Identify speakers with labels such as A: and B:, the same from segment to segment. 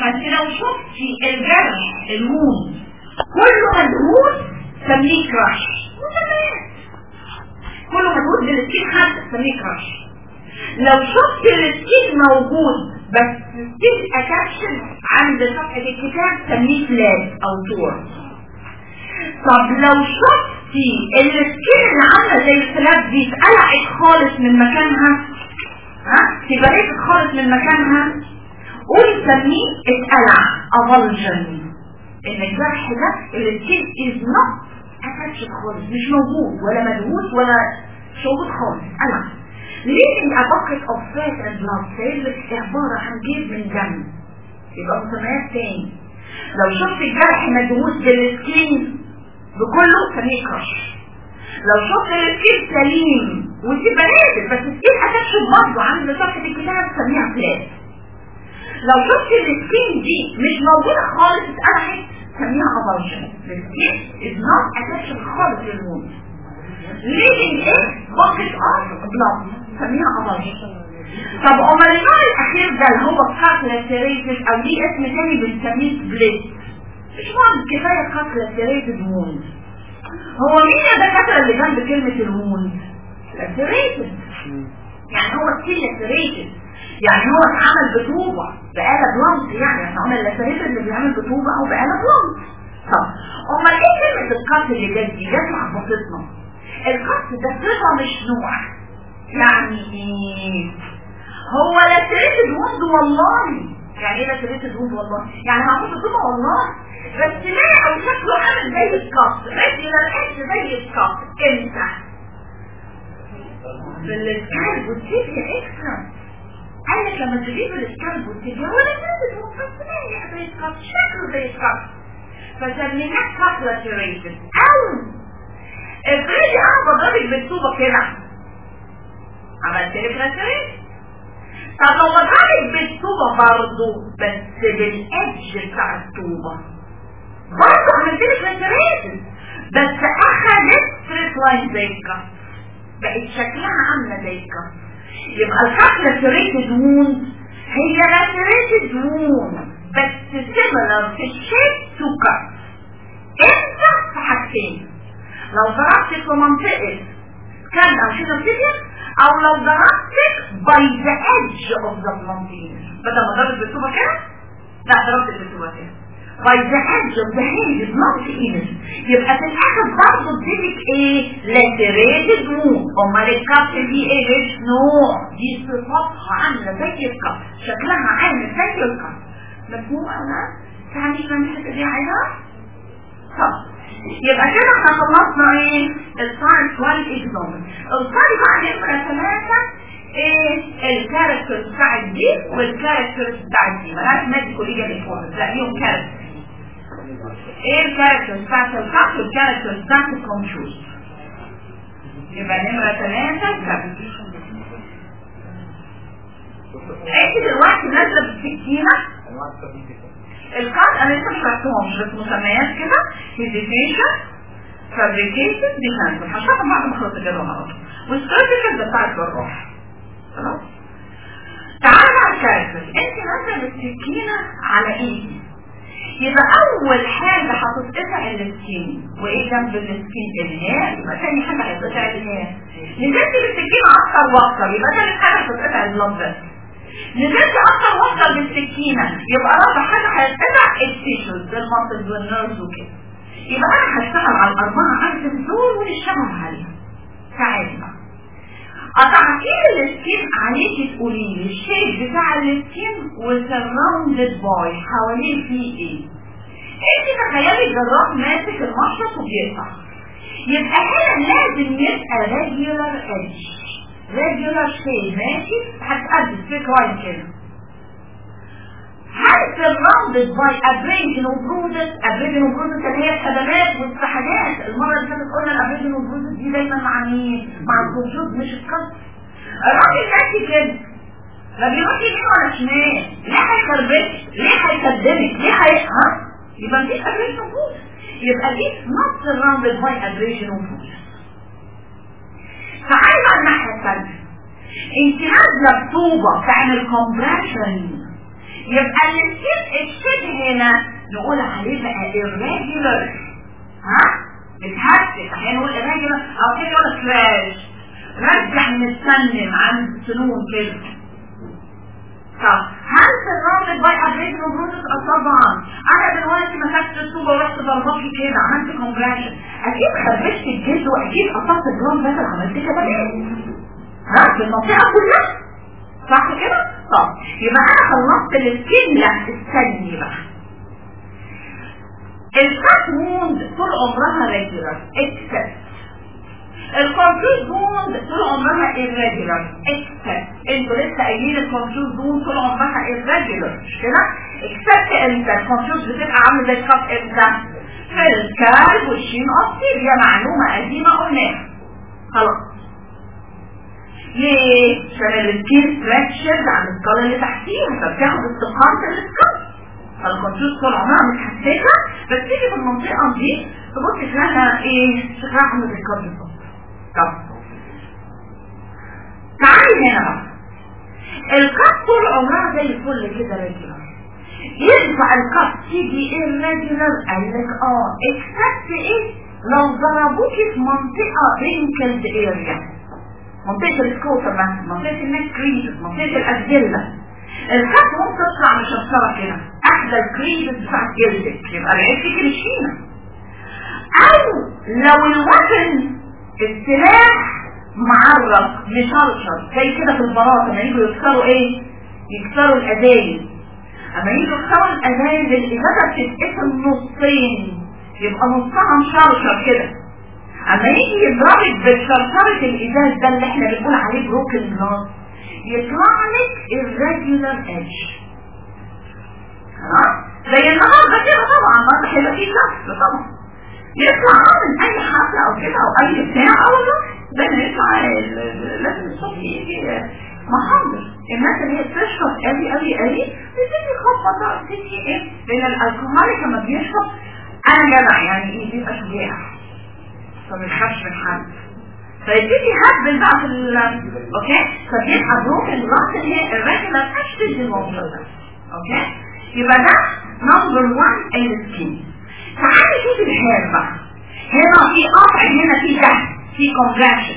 A: فانت لو شفتي الجرح الوون كله مدهون سميه كراش كله مدهون بالسكين حتى سميه كراش لو شفت السكين موجود بس السكين اتاكشن عند صفحة الكتاب سميه فلات او تور طب لو شفتي السكين اللي عامله زي الفلات دي اتقلعت خالص من مكانها ها تبقى خالص من مكانها قولي سميه اتقلع افلجن ان الجرح ده السكين از نوت اتاتش خالص مش موجود ولا مدهوس ولا مش موجود خالص قلع leaving a bucket of fat and blood cells عبارة عن جيب من دم يبقى مسميات تاني لو شفت الجرح مدهوس بالسكين بكله سميه كرش لو شفت السكين سليم وتبقى نازل بس السكين اتاتش برضه عند صفحة الكتاب سميها فلات لو شفت السكين دي مش موجودة خالص اتقلعت سميها ابرشن السكين is not attached خالص للموت leading ايه bucket of blood سميها ابرشن طب امال النوع الاخير ده اللي هو كاتلاتيريتد او ليه اسم تاني بنسميه سبليت مش مهم كفايه كاتلاتيريتد ووند هو مين يا دكاتره اللي جنب كلمه الووند لاتيريتد يعني هو ستيل لاتيريتد يعني هو اتعمل بطوبة بآلة بلانت يعني احنا قلنا اللاتريت اللي بيعمل بطوبة او بآلة بلانت طب امال ايه كلمة القط اللي جت دي جت لخبطتنا القط ده صفة مش نوع يعني ايه هو لاتريت ووند والله يعني ايه لاتريت ووند والله يعني هعمل بطوبة والله بس لا او شكله عامل زي القط رجل الحس زي القط امتى بالسكالب والتيبيا اكسترا قال لك لما تجيب الاسكالب والتيبيا هو ده نازل هو بس ما زي الكف شكله زي الكف فسميناه كافلاتيريتد او افرضي انا بضربك بالطوبه كده عملت لك لاتيريتد طب لو بضربك بالطوبه برضه بس بالادج بتاع الطوبه برضه عملت لك لاتيريتد بس اخذت ستريت لاين زي الكف بقت شكلها عامله زي الكف يبقى الكف لاتريتد ووند هي لاتريتد ووند بس سيميلر في الشيب تو كف امتى في حاجتين لو ضربتك في منطقه كان او شينوتيبيا او لو ضربتك باي ذا ايدج اوف ذا بلانتين بدل ما ضربت بالطوبه كده لا ضربت بالطوبه كده by the edge of the hand is not even يبقى في الاخر برضه اديتك ايه lacerated wound امال الكف دي ايه مش نوع دي صفاتها عامله زي الكف شكلها عامل زي الكف مفهوم انا تعالي من الحته دي عايزه طب يبقى كده احنا خلصنا ايه الساينس والاكزامن الساينس بقى نمره ثلاثه ايه الكاركترز بتاع دي والكاركترز بتاع دي ملهاش ميديكال ليجال انفورمنس لا ليهم كاركترز ايه الكاركترز بتاعت الخط والكاركترز بتاعت الكونتروز يبقى نمرة ثلاثة كاركتر انت دلوقتي نازلة بالسكينة الخط انا لسه شرحتهمش بس مسميات كده هيزيتيشن فابريكيشن ديفنس هشرحهم بعد ما اخلص الجدول على طول والستراتيجي ده بتاع الجراح خلاص تعالى بقى الكاركتر انت نازله بالسكينه على ايدي يبقى اول حاجه هتتقطع السكين وايه جنب السكين الهاء يبقى ثاني حاجه هتتقطع الهاء نزلت بالسكين اكتر واكتر يبقى ثالث حاجه هتتقطع البلد بس نزلت اكتر واكتر بالسكينه يبقى رابع حاجه هتتقطع التيشوز بالمنطق والنرز وكده يبقى انا هشتغل على الاربعه ايتمز دول ونشتغل عليها تعالي بقى قطعتين السكين عليك تقولي لي الشيب بتاع السكين وسراوندد باي حواليه فيه ايه انت تخيلي جراح ماسك المشرط وبيقطع يبقى هنا لازم يبقى ريجولار ايدج ريجولار شيب ماشي هتقدس في كويس كده هل surrounded by abrasion وبروزس abrasion وبروزس اللي هي الخدمات والسحاجات المرة اللي فاتت قلنا الابريشن وبروزس دي دايما مع مين؟ مع الكونتروز مش الكسر الراجل ماشي كده لا بيروح يمين ولا شمال ليه هيخربش ليه هيكدمك ليه هي ها يبقى مفيش abrasion وبروزس يبقى دي not surrounded by abrasion وبروزس تعالي بقى الناحية الثانية انت نازلة بطوبة تعمل compression يبقى السكين الشد هنا نقول عليه بقى irregular ها بتهتك احيانا نقول irregular او كده يقول فلاش رجع متسلم عن السنون كده طب هل في الرابط باي ابريد بروسس طبعا انا دلوقتي مسكت الطوبه ورحت ضربت لي كده عملت كومبريشن اكيد خربشت الجلد واكيد قطعت الجرام ده عملت كده ليه؟ ها في المنطقه كلها صح كده؟ طب يبقى انا خلصت السكين لا استني بقى الفات ووند طول عمرها ريجولار اكسس الكونفيوز ووند طول عمرها irregular اكسس انتوا لسه قايلين الكونفيوز ووند طول عمرها irregular مش كده؟ اكسس امتى؟ الكونفيوز بتبقى عامله زي الكف امتى؟ في الكارب والشين اوكسيد هي معلومه قديمه قلناها خلاص ليه؟ عشان السكين ستراكشرز عن السكال اللي تحتيها فبتاخد استقامة السكال فالكونفيوز طول عمرها متحسسة بس تيجي في المنطقة دي تبص شكلها ايه؟ شكلها عامل زي السكال بالظبط طب تعالي هنا بقى الكف طول عمرها زي الفل كده ريجولار ينفع الكف تيجي irregular قال لك اه اكسبت ايه؟ لو ضربوكي في منطقة رينكلد اريا منطقة السكوتر مثلا منطقة النك كريز منطقة الأسجلة الخط ممكن تطلع مشطرة كده أحدى الكريز بتاعت جلدك يبقى العيب فيك الشينة أو لو الوزن السلاح معرض مشرشر زي كده في البلاط لما يجوا يكسروا ايه؟ يكسروا الأزايز اما يجوا يكسروا الأزايز الإزازة بتتقسم نصين يبقى نصها مشرشر كده اما يجي يضربك بشرشرة الازاز ده اللي احنا بنقول عليه بروكن جلاس يطلع لك الريجولار ايدج خلاص زي النهارده كده طبعا ما هيبقى فيه كسر طبعا يطلع من اي حفله او كده او اي بتاع او ده اللي يطلع لازم الصبح يجي محاضر الناس اللي هي بتشرب قوي قوي قوي بتيجي خطه بقى بتيجي ايه لان الالكوهوليك لما بيشرب انا جدع يعني ايه بيبقى شجاع فما يخافش من حد فيبتدي يهبل بقى في ال اوكي فبيبقى بروك الراس اللي هي الريجولار اشتد الموضوع ده اوكي يبقى ده نمبر 1 السكين تعالي شوف الهير بقى هنا في قطع هنا في جهد في كونجراشن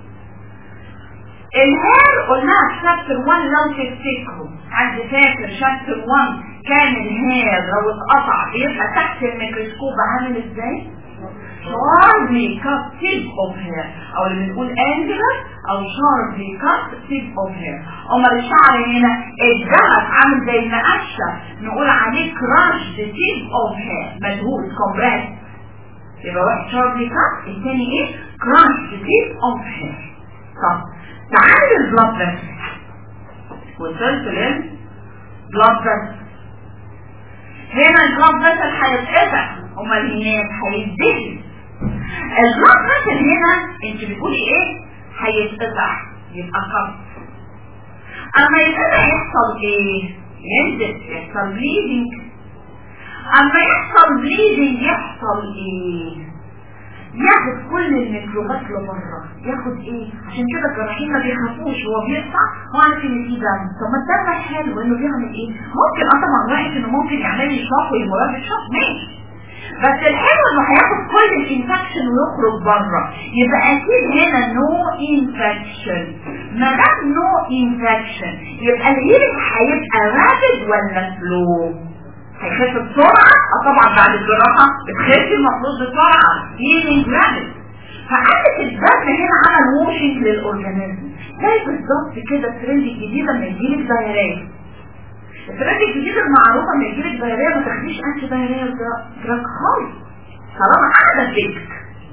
A: الهير قلناها في شابتر 1 لو تفتكروا حد فاكر شابتر 1 كان الهير لو اتقطع بيبقى تحت الميكروسكوب عامل ازاي؟ sharply cut tip of hair او اللي بنقول angular او sharply cut tip of hair امال الشعر هنا الذهب عامل زي المقشة نقول عليه crushed tip of hair ملهوس compressed يبقى واحد sharply cut الثاني ايه crushed tip of hair طب تعالى للبلاد بريشر وصلت للبلاد بريشر هنا البلاد بريشر هيتقطع امال هناك هيتدهن البلاد بريشر هنا انت بتقولي ايه هيتقطع يبقى قط اما يبقى يحصل ايه ينزل يحصل بليدنج اما يحصل بليدنج يحصل ايه ياخد كل الميكروبات لبره ياخد ايه عشان كده الجراحين ما بيخافوش هو بيقطع هو عارف ان في دم طب ما الدم حلو انه بيعمل ايه ممكن اه طبعا واحد انه ممكن يعمل لي شوك ويمرض بالشوك ماشي بس الحلو انه هياخد كل الانفكشن ويخرج بره يبقى اكيد هنا نو انفكشن ما دام نو انفكشن يبقى الهيلينج هيبقى رابد ولا سلو هيخف بسرعه اه طبعا بعد الجراحه بتخف المفروض بسرعه هيلينج رابد فعندك الدم هنا عمل ووشنج للاورجانيزم زي بالظبط كده الترند الجديد لما يجيلك دايريه الترند الجديد المعروفه لما يجيلك دايريه ما تاخديش انتي دايريه دراج خالص طالما قاعده بيك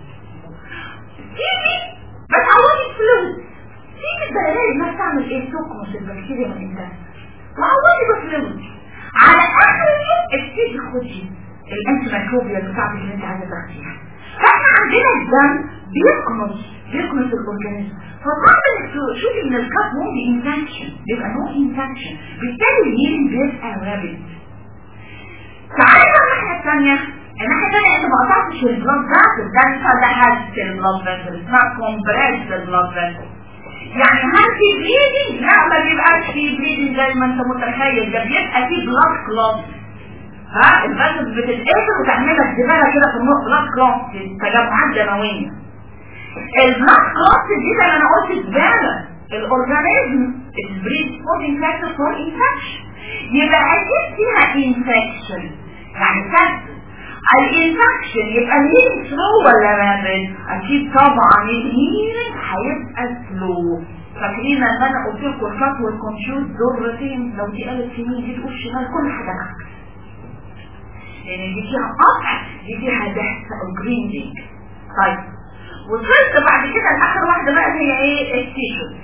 A: تيجي بتعوضي فلوس تيجي الدايريه الناس تعمل ايه تكمش البكتيريا من انت وعوضي بفلوس على اخر اليوم ابتدي خدي الانتي ميكروبيال بتاعتك اللي انت عايزه تاخديها فاحنا عندنا الدم بيقنص بيقنص الاورجانيزم فطبعا شوفي ان الكاب نو انفكشن بيبقى نو انفكشن بالتالي الهيلينج بيبقى رابد تعالى بقى الناحيه الثانيه الناحيه الثانيه انت ما قطعتش البلاد فاسل ده انت فتحت البلاد فاسل اسمها كومبريس البلاد فاسل يعني هل في بليدنج؟ لا ما بيبقاش في بليدنج زي ما انت متخيل ده بيبقى في بلاد كلوت ها البلد بتتقفل وتعمل لك زباله كده في النص بلاد كلوت تجمعات دمويه البلاد كلوت دي زي ما انا قلت زباله الاورجانيزم البريد فودنج فاكتور فور انفكشن يبقى اكيد فيها انفكشن يعني كسر الانفكشن يبقى الهيلينج سلو ولا رابد اكيد طبعا الهيلينج هيبقى سلو فاكرين لما انا قلت لكم الخطوه الكونفيوز ضرتين لو دي قالت يمين دي تقول شمال كل حاجه عكس لان دي فيها قطع دي فيها دهس او جريندنج طيب وصلت بعد كده لاخر واحده بقى هي ايه التيشوز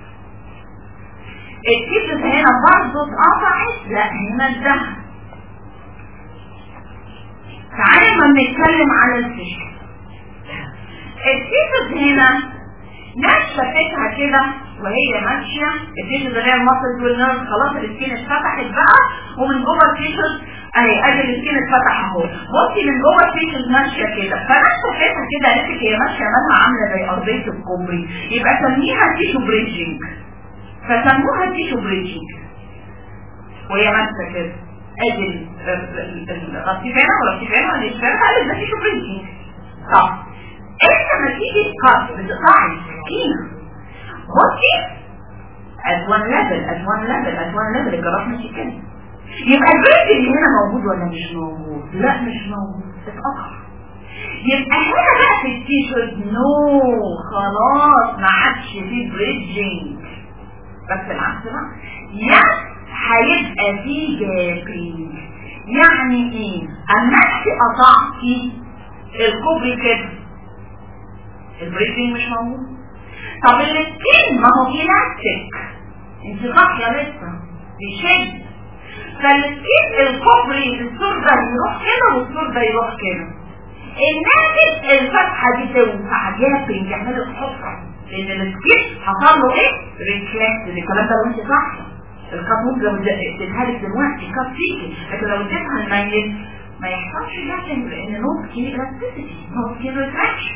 A: التيشوز هنا برضه اتقطعت لا هنا الدهن تعالى ما بنتكلم على الفيشن الفيشز هنا ناس شافتها كده وهي ماشية الفيشز اللي هي المصل والنرد خلاص السكين اتفتحت بقى ومن جوه الفيشز اهي ادي السكين اتفتح اهو بصي من جوه الفيشز ماشية كده فناس شافتها كده قالت لك هي ماشية مالها عاملة زي ارضية الكوبري يبقى سميها تيشو بريدجنج فسموها تيشو بريدجنج وهي ماشية كده ادي الرصيفانة والرصيفانة والرصيفانة قالت ده في شوبرينجينج طب انت ما تيجي تقطع بتقطعي سكينة بصي at one level at one level at one level الجراح ماشي كده يبقى البيت اللي هنا موجود ولا مش موجود لا مش موجود اتقطع يبقى هنا بقى في التيشيرت نو خلاص ما عادش فيه بريدجينج بس العكس بقى يس هيبقى فيه جابينج يعني ايه اما انت قطعتي الكوبري كده البريدجينج مش موجود طب السكين ما هو الاستيك انت صاحيه لسه بيشد فالسكين الكوبري السور ده يروح كده والسور ده يروح كده الناتج الفتحه دي توسع جابينج يعمل لك حفره لان السكين حصل له ايه؟ ريفلكس الكلام ده وانت صاحيه الكاب ممكن لو تتهالك دلوقتي كاب فيكي لكن لو اديتها الميت ما يحصلش لكن لان نوت كي الاستيسيتي نوت كي ريتراكشن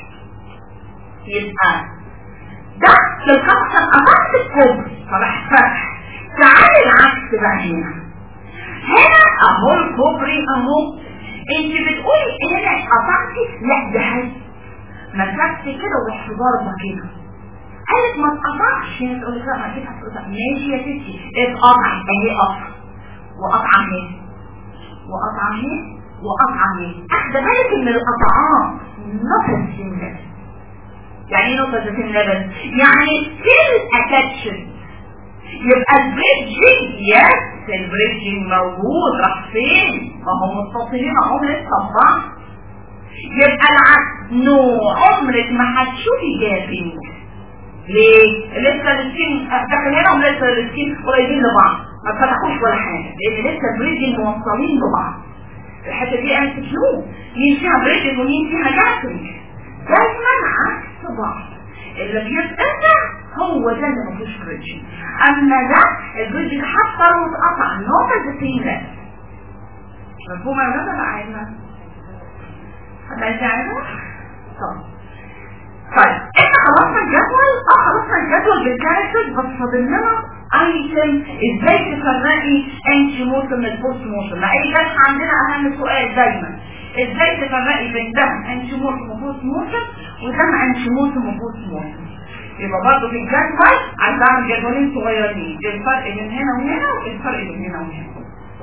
A: يبقى ده في الكابشن قطعت الكوبري فراح فتح تعالي العكس بقى هنا هنا اهو الكوبري اهو انت بتقولي هنا قطعتي لا ده هي مسكت كده ورحت ضاربه كده قالت ما تقطعش هي تقول لك لا ما كده هتقطع ماشي يا ستي اتقطع اهي قطع وقطع اهي وقطع اهي وقطع اهي اخد بالك ان القطعات نقص اللبن يعني ايه نقص اللبن يعني ستيل اتاتشن يبقى البريدجنج يس البريدجنج موجود راح فين ما هم متصلين اهو لسه ببعض يبقى العكس نو عمرك ما هتشوفي جابينج ليه؟ لسه السكين داخل هنا ولسه السكين قريبين لبعض ما فتحوش ولا حاجه لان لسه البريدجنج موصلين ببعض الحته دي قالت شنو؟ مين فيها بريدجنج ومين فيها جابينج دايما عكس بعض اللي بيتقطع هو ده اللي مفيش بريدجنج اما ده البريدجنج حتى لو اتقطع نوت ذا سيم ده مفهوم يا ولاد ولا عايزنا؟ حد عايز يعرف؟ طب طيب احنا خلصنا الجدول اه خلصنا الجدول بالكاركترز بس فاضل لنا ايتم ازاي تفرقي انتي موشن من البوست موشن لا اي درس عندنا اهم سؤال دايما ازاي تفرقي بين دم انتي موشن وبوست موشن ودم انتي موشن وبوست موشن يبقى برضه في الجدول عايز اعمل جدولين صغيرين الفرق بين هنا وهنا والفرق بين هنا وهنا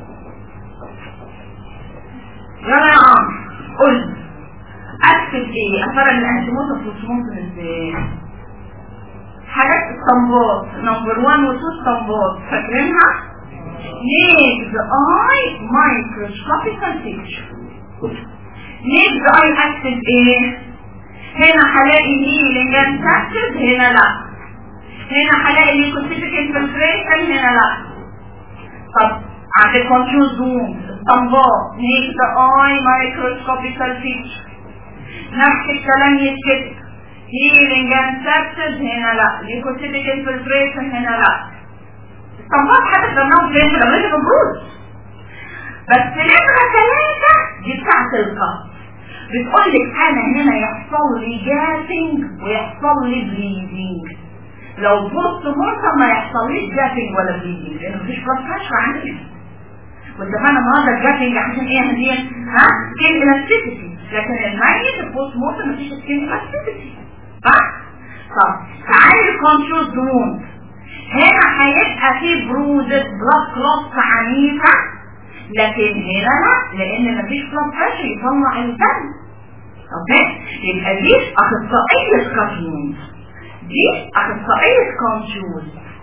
A: يلا يا عمرو قول لي اكتب ايه افرق الانتيموت والفوسموت ازاي حاجات الصنباط نمبر 1 و 2 صنباط فاكرينها نيك ذا اي مايكروسكوبيكال بيكتشر نيك ذا اي اكتب ايه هنا هلاقي هيلينج اند تاكتد هنا لا هنا هلاقي ليكوسيتيك انفلتريشن هنا لا طب عند كونترول زوم الصنباط نيك ذا اي مايكروسكوبيكال بيكتشر نفس الكلام يتكتب هيلينج اند سبسد هنا لا ليكوسيتيك انفلتريشن هنا لا الصنباط حتى خدناهم فين في الامريكا البروز بس نمرة ثلاثة دي بتاعت القصد بتقول لك انا هنا يحصل لي جاسنج ويحصل لي بليدنج لو بوست مورتم ما يحصليش جاتنج ولا بليدنج لان مفيش بلاد بريشر عندنا واتفقنا النهارده الجاتنج عشان ايه دي ها سكين الاستيسيتي لكن الميت البوست مورتم مفيش سكين الاستيسيتي صح؟ طب تعالي الكونترول زون هنا هيبقى في بروزة بلاد كلوتس عنيفة لكن هنا لا لان مفيش بلاد بريشر يطلع الدم اوكي يبقى دي اخصائية كاتمون دي اخصائية كونترول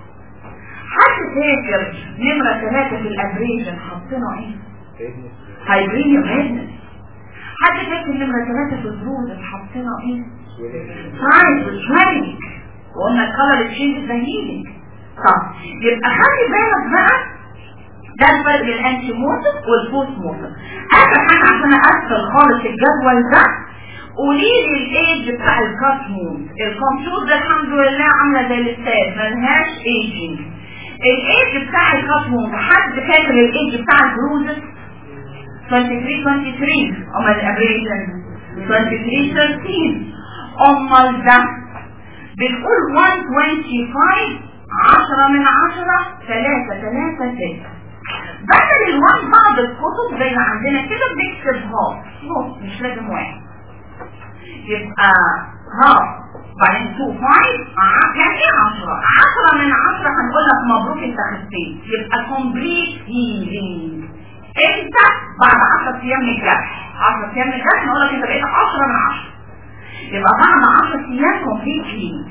A: حد فاكر نمرة ثلاثة في الابريشن حطينا ايه؟ هايبرينيا مادنس حد فاكر نمرة ثلاثة في البروزة حطينا ايه؟ سايز وشوينك وقلنا الكلر تشينج زينك طب يبقى خلي بالك بقى ده الفرق بين الانتي موتر والبوست موتر اخر حاجه عشان اقفل خالص الجدول ده قولي لي الايج بتاع الكات مود الكمبيوتر ده الحمد لله عامله زي الاستاذ ملهاش ايجنج الايج بتاع الكات مود حد فاكر الايج بتاع البروزس 23 23 امال الابريشن 23 13 امال ده بنقول 125 10 من 10 3 3 6 بدل الوان بعض الكتب زي ما عندنا كده بنكتب هاف نص مش لازم واحد يبقى هاف بعدين 2 5 يعني ايه 10 10 من 10 هنقول لك مبروك انت خفيت يبقى كومبليت هيلينج انت بعد 10 ايام من الجرح 10 ايام من الجرح نقول لك انت بقيت 10 من 10 يبقى بعد 10 ايام كومبليت هيلينج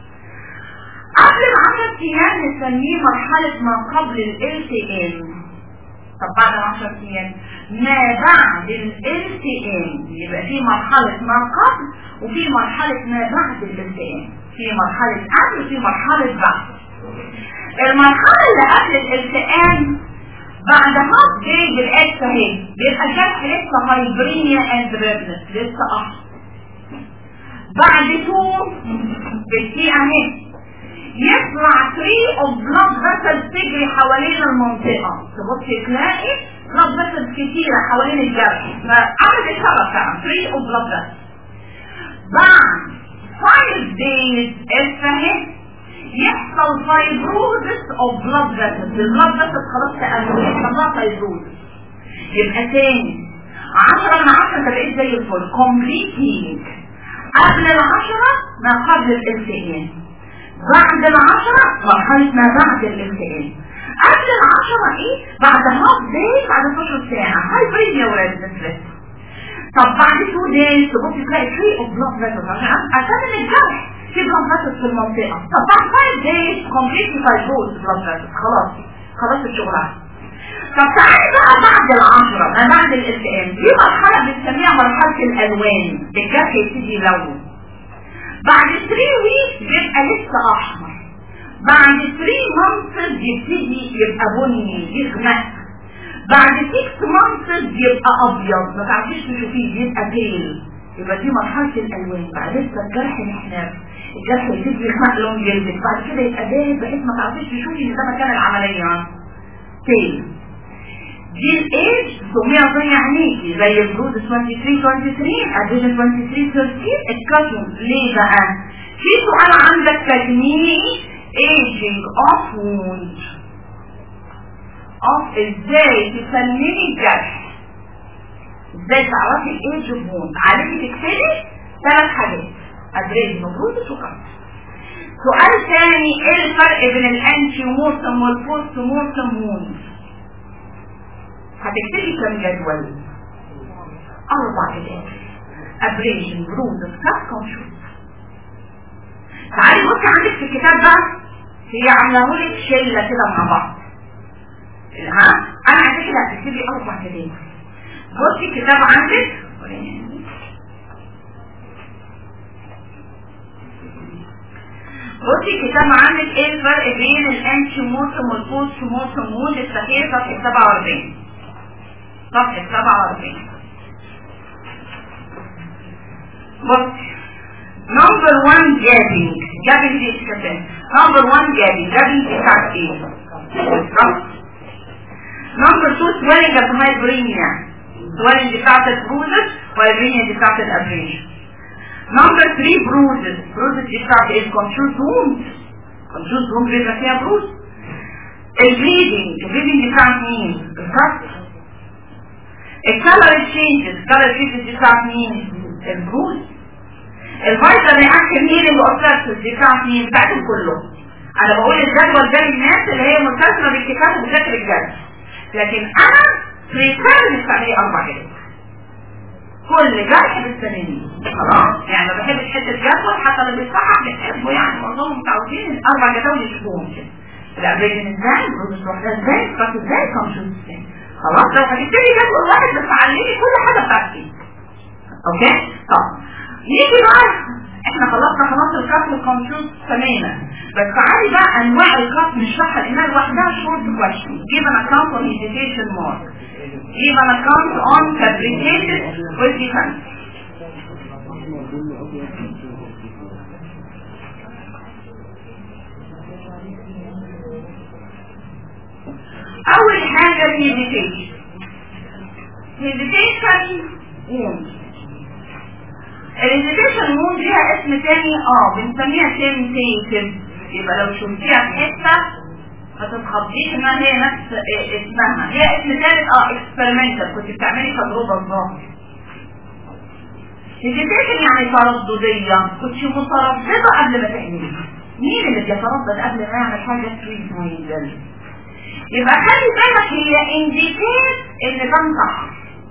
A: قبل العشر ايام نسميه مرحلة ما قبل ال LTM طب بعد العشر ايام ما بعد ال LTM يبقى في مرحلة ما قبل وفي مرحلة ما بعد ال LTM في مرحلة قبل وفي مرحلة بعد المرحلة اللي قبل الالتئام بعد هاف داي بالاكس اهي بيبقى الجرح لسه هايبرينيا اند ريبنس لسه احمر بعد تو بالتي اهي يطلع تري اوف بلاد فيسل تجري حوالين المنطقة تبص تلاقي بلاد فيسل كتيرة حوالين الجرح فعمل الشرف فعلا تري اوف بلاد فيسل بعد 5 days الفهم يحصل فايبروزس اوف بلاد فيسل البلاد فيسل خلاص تأمل يحصل لها فايبروزس يبقى تاني 10 من 10 بقيت زي الفل كومبليت هيلينج قبل العشرة ما قبل الالتئام بعد العشرة مرحلة ما بعد الالتئام قبل العشرة ايه بعد هاف داي بعد 12 ساعة هاي بريد يا ولاد النسلة طب بعد 2 دايز تبص تلاقي فري اوف بلاد فيسلز عشان عشان الجرح في بلاد فيسلز في المنطقة طب بعد 5 دايز كومبليتلي فايبروز بلاد فيسلز خلاص خلاص الشغل عادي طب تعالي بقى بعد العشرة ما بعد الالتئام دي مرحلة بنسميها مرحلة الالوان الجرح يبتدي يلون بعد 3 ويك بيبقى لسه احمر بعد 3 مانثز يبتدي يبقى بني يغمق بعد 6 مانثز يبقى ابيض ما تعرفيش تشوفيه يبقى بيل يبقى دي مرحلة الالوان بعد لسه الجرح محناف الجرح يبتدي يغمق لون جلدك بعد كده يبقى بارد بحيث ما تعرفيش تشوفي ان ده مكان العملية تاني دي الايج سميها زي عينيكي زي البرود 23 23 اديشن 23 13 الكاتون ليه بقى في سؤال عندك تجميعي ايجينج اوف ووند اوف ازاي تسميني الجرح ازاي تعرفي الايج اوف ووند عليكي تكتبي ثلاث حاجات ادريس مبرود وكاتون سؤال ثاني ايه الفرق بين الانتي مورتم والبوست مورتم ووند هتكتبي كم جدول اربع جدول ابريشن برود سكاب كونشوت تعالي بصي عندك في الكتاب بقى هي عامله لك شله كده مع بعض ها انا عايزاكي هتكتبي اربع جدول بصي الكتاب عندك بصي الكتاب عندك ايه الفرق بين الانتي موتم والبوست موتم وود الصحيح صفحه 47 صفحة 47 بص نمبر 1 جابينج جابينج دي اسكتين نمبر 1 جابينج جابينج دي بتاعت ايه نمبر 2 سويلنج اوف هايبرينيا سويلنج بتاعت البروزس وهايبرينيا دي بتاعت الابريشن نمبر 3 بروزس بروزس دي بتاعت ايه كونترول ووند كونشوز روم بيبقى فيها بروز البليدنج البليدنج بتاعت مين؟ الكسر الكالر تشينجز الكالر تشينجز بتاعت مين؟ البروز الفيتال رياكشن هيلينج اوبسيرسز بتاعت مين؟ بتاعتهم كلهم انا بقول الجدول ده للناس اللي هي ملتزمه بالكتاب وبذاكر الجدول لكن انا بريفير نستعمل اربع جدول كل جرح بالسنين خلاص يعني ما بحبش حته جدول حتى اللي بيصحح بيحبه يعني معظمهم متعودين الاربع جدول يشوفوهم كده الابريجن ازاي البروسس لوحدها ازاي الكاس ازاي كونشن ازاي خلاص لو هتبتدي جدول واحد بس علمي كل حاجه بتاعتي اوكي طب نيجي بقى احنا خلصنا خلاص الكاس والكونشن تماما بس تعالي بقى انواع الكاس نشرحها لانها لوحدها شورت كويشن give an account on hesitation mark give an account on fabricated with defense اول حاجة الهيزيتيشن هيزيتيشن ووند الهيزيتيشن ووند ليها اسم تاني اه بنسميها تيمتيتيف يبقى لو شفتيها في حتة ما تتخضيش انها هي نفس اسمها هي اسم تالت اه اكسبيرمنتال كنت بتعملي تجربة الظاهر هيزيتيشن يعني ترددية كنت مترددة قبل ما تعمليها مين اللي بيتردد قبل ما يعمل حاجة سويت مايندل يبقى خلي بالك هي انديكيت ان كان صح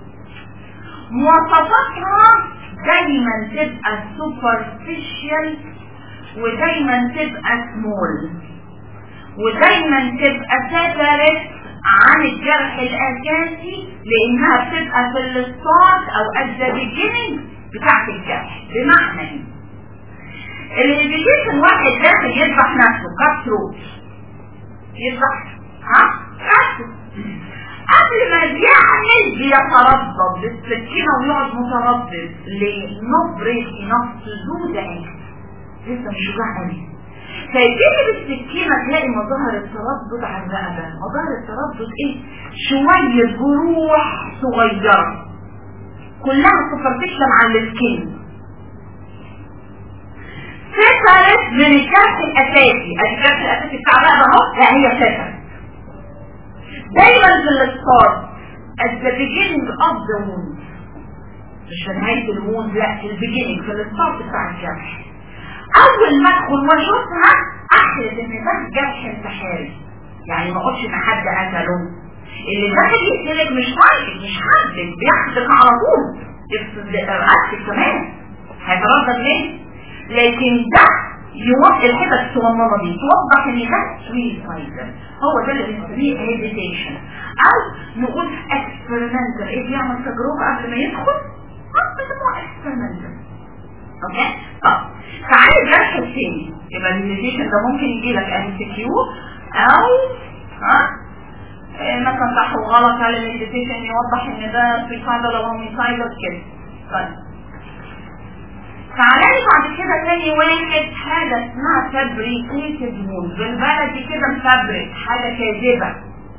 A: مواصفاتها دايما تبقى سوبرفيشال ودايما تبقى سمول ودايما تبقى سيبريت عن الجرح الاساسي لانها بتبقى في الستارت او at the beginning بتاعت الجرح بمعنى ايه الانفيتيشن واحد داخل يذبح نفسه كات ثروت يذبح ها نفسه قبل ما بيعمل بيتردد بالسكينة ويقعد متردد لنبرة نفس زودة لسه مش شجاع قوي فيجيب بالسكينة تلاقي مظاهر التردد على الرقبة مظاهر التردد ايه شوية جروح صغيرة كلها سوبرفيشال على السكين سيبرت من الجرح الاساسي الجرح الاساسي بتاع الرقبة اهو لا هي سيبرت دايما في الستارت at the beginning of the wound مش في نهاية الوند لا في البيجيننج في الستارت بتاع الجرح اول ما ادخل واشوفها احسس ان ده جرح انتحاري يعني ما اقولش ان حد قتله اللي داخل يقتلك مش واحد مش حد بيحدك على طول يفسد رقبتك كمان هيتردد ليه؟ لكن ده يوضح الحتة الصغننة دي توضح ان ده سويسايدر هو ده اللي بنسميه هيزيتيشن او نقول اكسبيرمنتال ايه بيعمل تجربة قبل ما يدخل اه بيسموها اكسبيرمنتال اوكي طب تعالى الجرح الثاني يبقى الهيزيتيشن ده ممكن يجي لك ام سي كيو او ها إيه مثلا صح وغلط على الهيزيتيشن يوضح ان ده سويسايدر او هوميسايدر كده طيب تعالى بعد كده تاني واحد حاجة اسمها فابريكيتد مون بالبلدي كده مفبرك حاجة كاذبة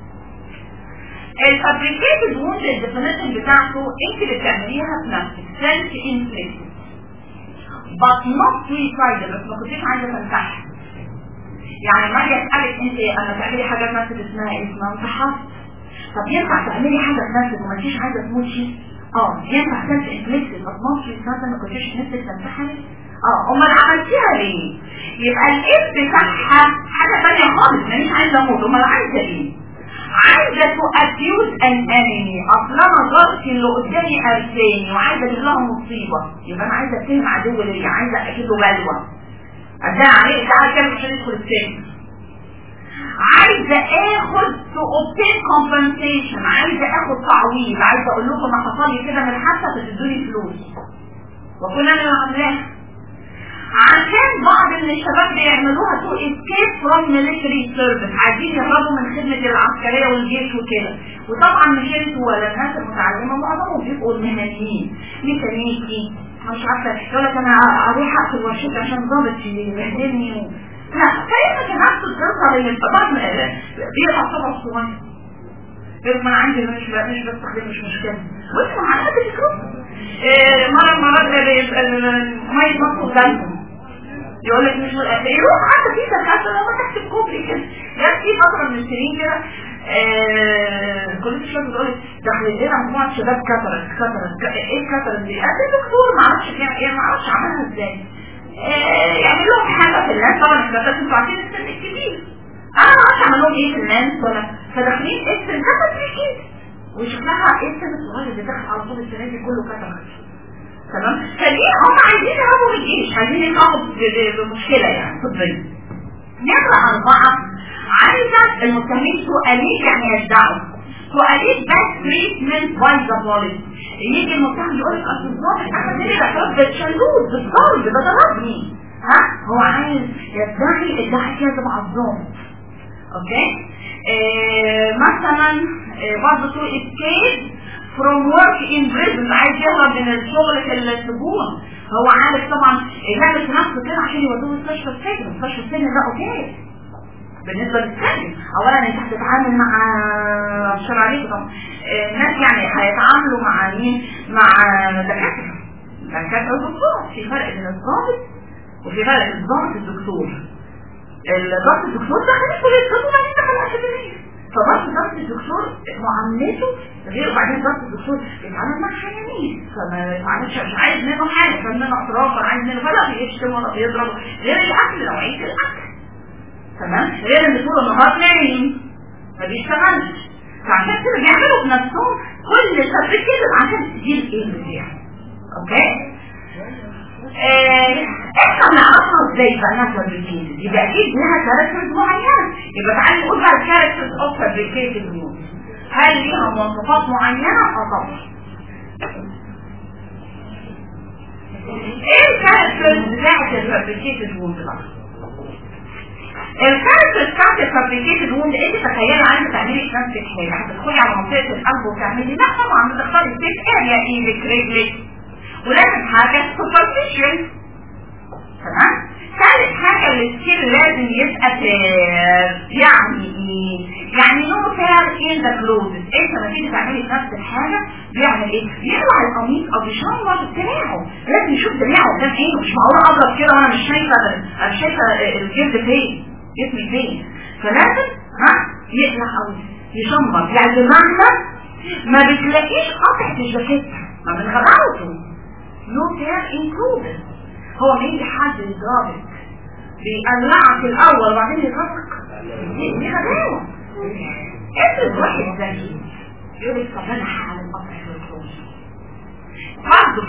A: الفابريكيتد مون الديفينيشن بتاعته انت اللي بتعمليها بنفسك سيلف انفليكتد but not suicidal بس ما كنتيش عايزة تنتحر يعني ما اجي اسألك انت اما تعملي حاجة بنفسك اسمها ايه اسمها انتحار طب ينفع تعملي حاجة بنفسك وما انتيش عايزة تموتي اه ينفع سيلف انفليكتد بس ما في مثلا ما كنتيش نفسك تنتحري اه امال عملتيها ليه يبقى الايه بتاعها حاجه ثانيه خالص مانيش عايزه اموت امال عايزه ايه عايزه تو ابيوز ان انمي اصلا انا جارتي اللي قدامي قرفاني وعايزه اجيب لها مصيبه يبقى انا عايزه اتهم عدو ليا عايزه اجيب له بلوى اديها عليه تعالى كده مش هندخل السجن عايزه اخد تو اوبتين كومبنسيشن عايزه اخد تعويض عايزه اقول لكم ما حصل لي كده من الحادثه تدوني فلوس واكون انا اللي عاملاها عشان بعض من الشباب بيعملوها تو اسكيب فروم ميليتري سيرفيس عايزين يهربوا من خدمه العسكريه والجيش وكده وطبعا مش انتوا ولا الناس المتعلمه معظمهم بيبقوا مهنيين ميكانيكي مش عارفه يقول لك انا اروح اقفل ورشتي عشان ضابط يبهدلني و... لا كيف نفس القصه اللي طبعا بيبقى طبعا صغير يقول ما انا عندي مش مش بستخدم مش مشكله واسمع على قد الكروب مره مرات ميه مصر قدامهم يقول لك مش يروح حتى في دكاتره لما تحت الكوبري كده جت في فتره من السنين كده آه، كل الشباب بتقول لي دخل لنا مجموعه شباب كترت كترت ايه الكترت دي؟ قال لي دكتور ما اعرفش بيعمل ايه ما اعرفش عملها ازاي آه، يعمل لهم حاجه في الناس طبعا الكترت انتوا عارفين السن الكبير انا ما اعرفش عمل لهم ايه في الناس ولا فداخلين السن كترت في كده وشكلها ايه السن الصغير اللي دخل على طول السنه دي كله كترت تمام فدي هم عايزين يهربوا من الجيش عايزين يقعوا بمشكله يعني طبيه نمرة أربعة عايزة المتهمين سؤالين يعني يدعوا سؤالين بس تريتمنت باي ذا بوليس يجي المتهم يقول لك اصل الضابط اخذ مني اعتراف بالشلوت بالضرب ده ضربني ها هو عايز يدعي ادعي كذب على الضابط اوكي آه مثلا آه برضه تو اسكيب from work in prison عايز يهرب من الشغل في السجون هو عارف طبعا يعمل في نفسه كده عشان يودوه مستشفى السجن مستشفى السجن ده اوكي بالنسبه للسجن اولا انت هتتعامل مع مش عليك طبعا الناس يعني هيتعاملوا مع مين مع دكاتره دكاتره ودكتور في فرق بين الضابط وفي فرق بين الضابط الدكتور الضابط الدكتور ده خليك كليه الطب وبعدين دخل الاكاديميه فضغط ضغط الدكتور معاملته غير وبعدين ضغط الدكتور يتعامل مع حيوانين فما يتعاملش مش عايز منه حاجه كان منه اعتراف ولا عايز منه فلا بيشتم ولا بيضرب غير الاكل نوعيه الاكل تمام غير ان طول النهار نايم ما بيشتغلش فعشان كده بيعملوا بنفسهم كل فابريكيتد عشان تدير الايه بتاعه اوكي آه، احنا نعرفها ازاي بقى انها فابريكيتد يبقى اكيد لها كاركترز معينه يبقى تعالي نقول بقى الكاركترز اوف فابريكيتد مود هل ليها مواصفات معينه اه طبعا ايه الكاركترز بتاعت الفابريكيتد ووند بقى الكاركترز بتاعت الفابريكيتد ووند انت تخيلي عايزه تعملي نفسك حاجه هتدخلي على منطقه القلب وتعملي لا طبعا بتختاري سيف اريا ايدك رجلك ولازم حاجه سوبرفيشن تمام ثالث حاجه السكيل لازم يبقى يعني ايه يعني نو فير ان ذا كلوزز انت لما تيجي تعملي نفس الحاجه بيعمل ايه بيطلع القميص او بيشمر دراعه لازم يشوف دراعه قدام عينه مش معقول اضرب كده وانا مش شايفه انا شايفه الجلد فين جسمي فين فلازم ها يقلع او يشمر يعني بمعنى ما بتلاقيش قطعه الجاكيت ما من غباوته نو فير انكلودد هو ما يجي حد يضربك بيقلعك الاول وبعدين يضربك دي غباوه افرض واحد زي يقول لك طب انا هعمل قطع الكروش برضه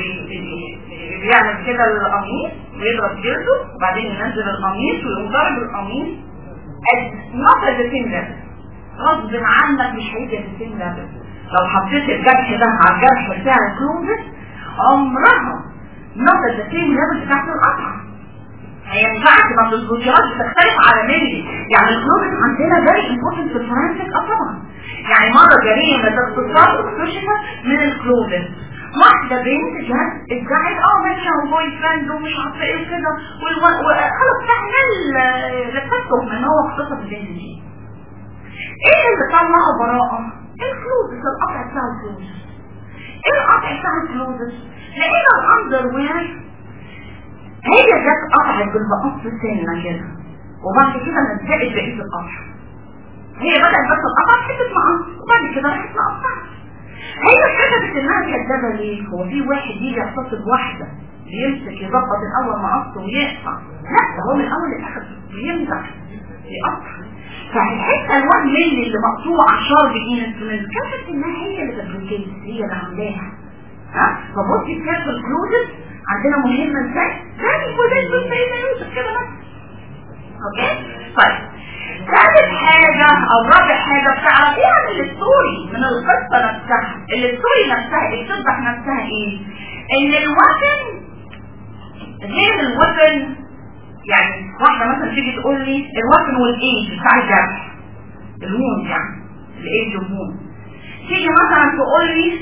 A: بيعمل كده القميص ويضرب جلده وبعدين ينزل القميص ويقوم ضارب القميص نقطة الزيتين ده غصب عنك مش هيجي الزيتين ده لو حطيت الجرح ده على الجرح بتاع الكلوزت عمرها نقطة الزيتين ليفل بتاعت القطعة هي ينفعش ما تظبطيهاش بتختلف على ملي يعني الكلوزت عندنا فيري امبورتنت في الفرنسيك اه طبعا يعني مرة جريمة اغتصاب اكتشفت من الكلوزت واحدة بنت جت ادعت اه ماشية وبوي فريند ومش عارفة ايه وكده وخلاص تعمل لفتهم ان هو اغتصب البنت دي ايه اللي طلعه براءة؟ الكلوزت القطع بتاع الكلوزت ايه القطع بتاع الكلوزت؟ لقينا الاندر وير هي جت قطعت بالمقص سنة كده وبعد كده نزلت بقية القطع هي بدأت بس القطع حتة مقص وبعد كده راحت مقصعة هي حسبت انها كدابة ليه هو في واحد يجي يغتصب واحدة بيمسك يظبط الاول مقص ويقطع لا ده هو من اول الاخر بيمزح يقطع فالحته الوهم اللي اللي مقطوعه شارب انسترومنت كشفت انها هي اللي فابريكيت هي اللي عاملاها ها فبصي كده في الكلوزت عندنا مهمه ازاي زي الموديل بس سيدنا يوسف كده بس اوكي طيب ثالث حاجة او رابع حاجة بتعرفيها من الستوري من القصة نفسها الستوري نفسها اللي بتوضح نفسها ايه ان الوزن غير الوزن يعني واحدة مثلا تيجي تقول لي الوزن والايج بتاع الجرح الهون يعني الايج والهون تيجي مثلا تقول لي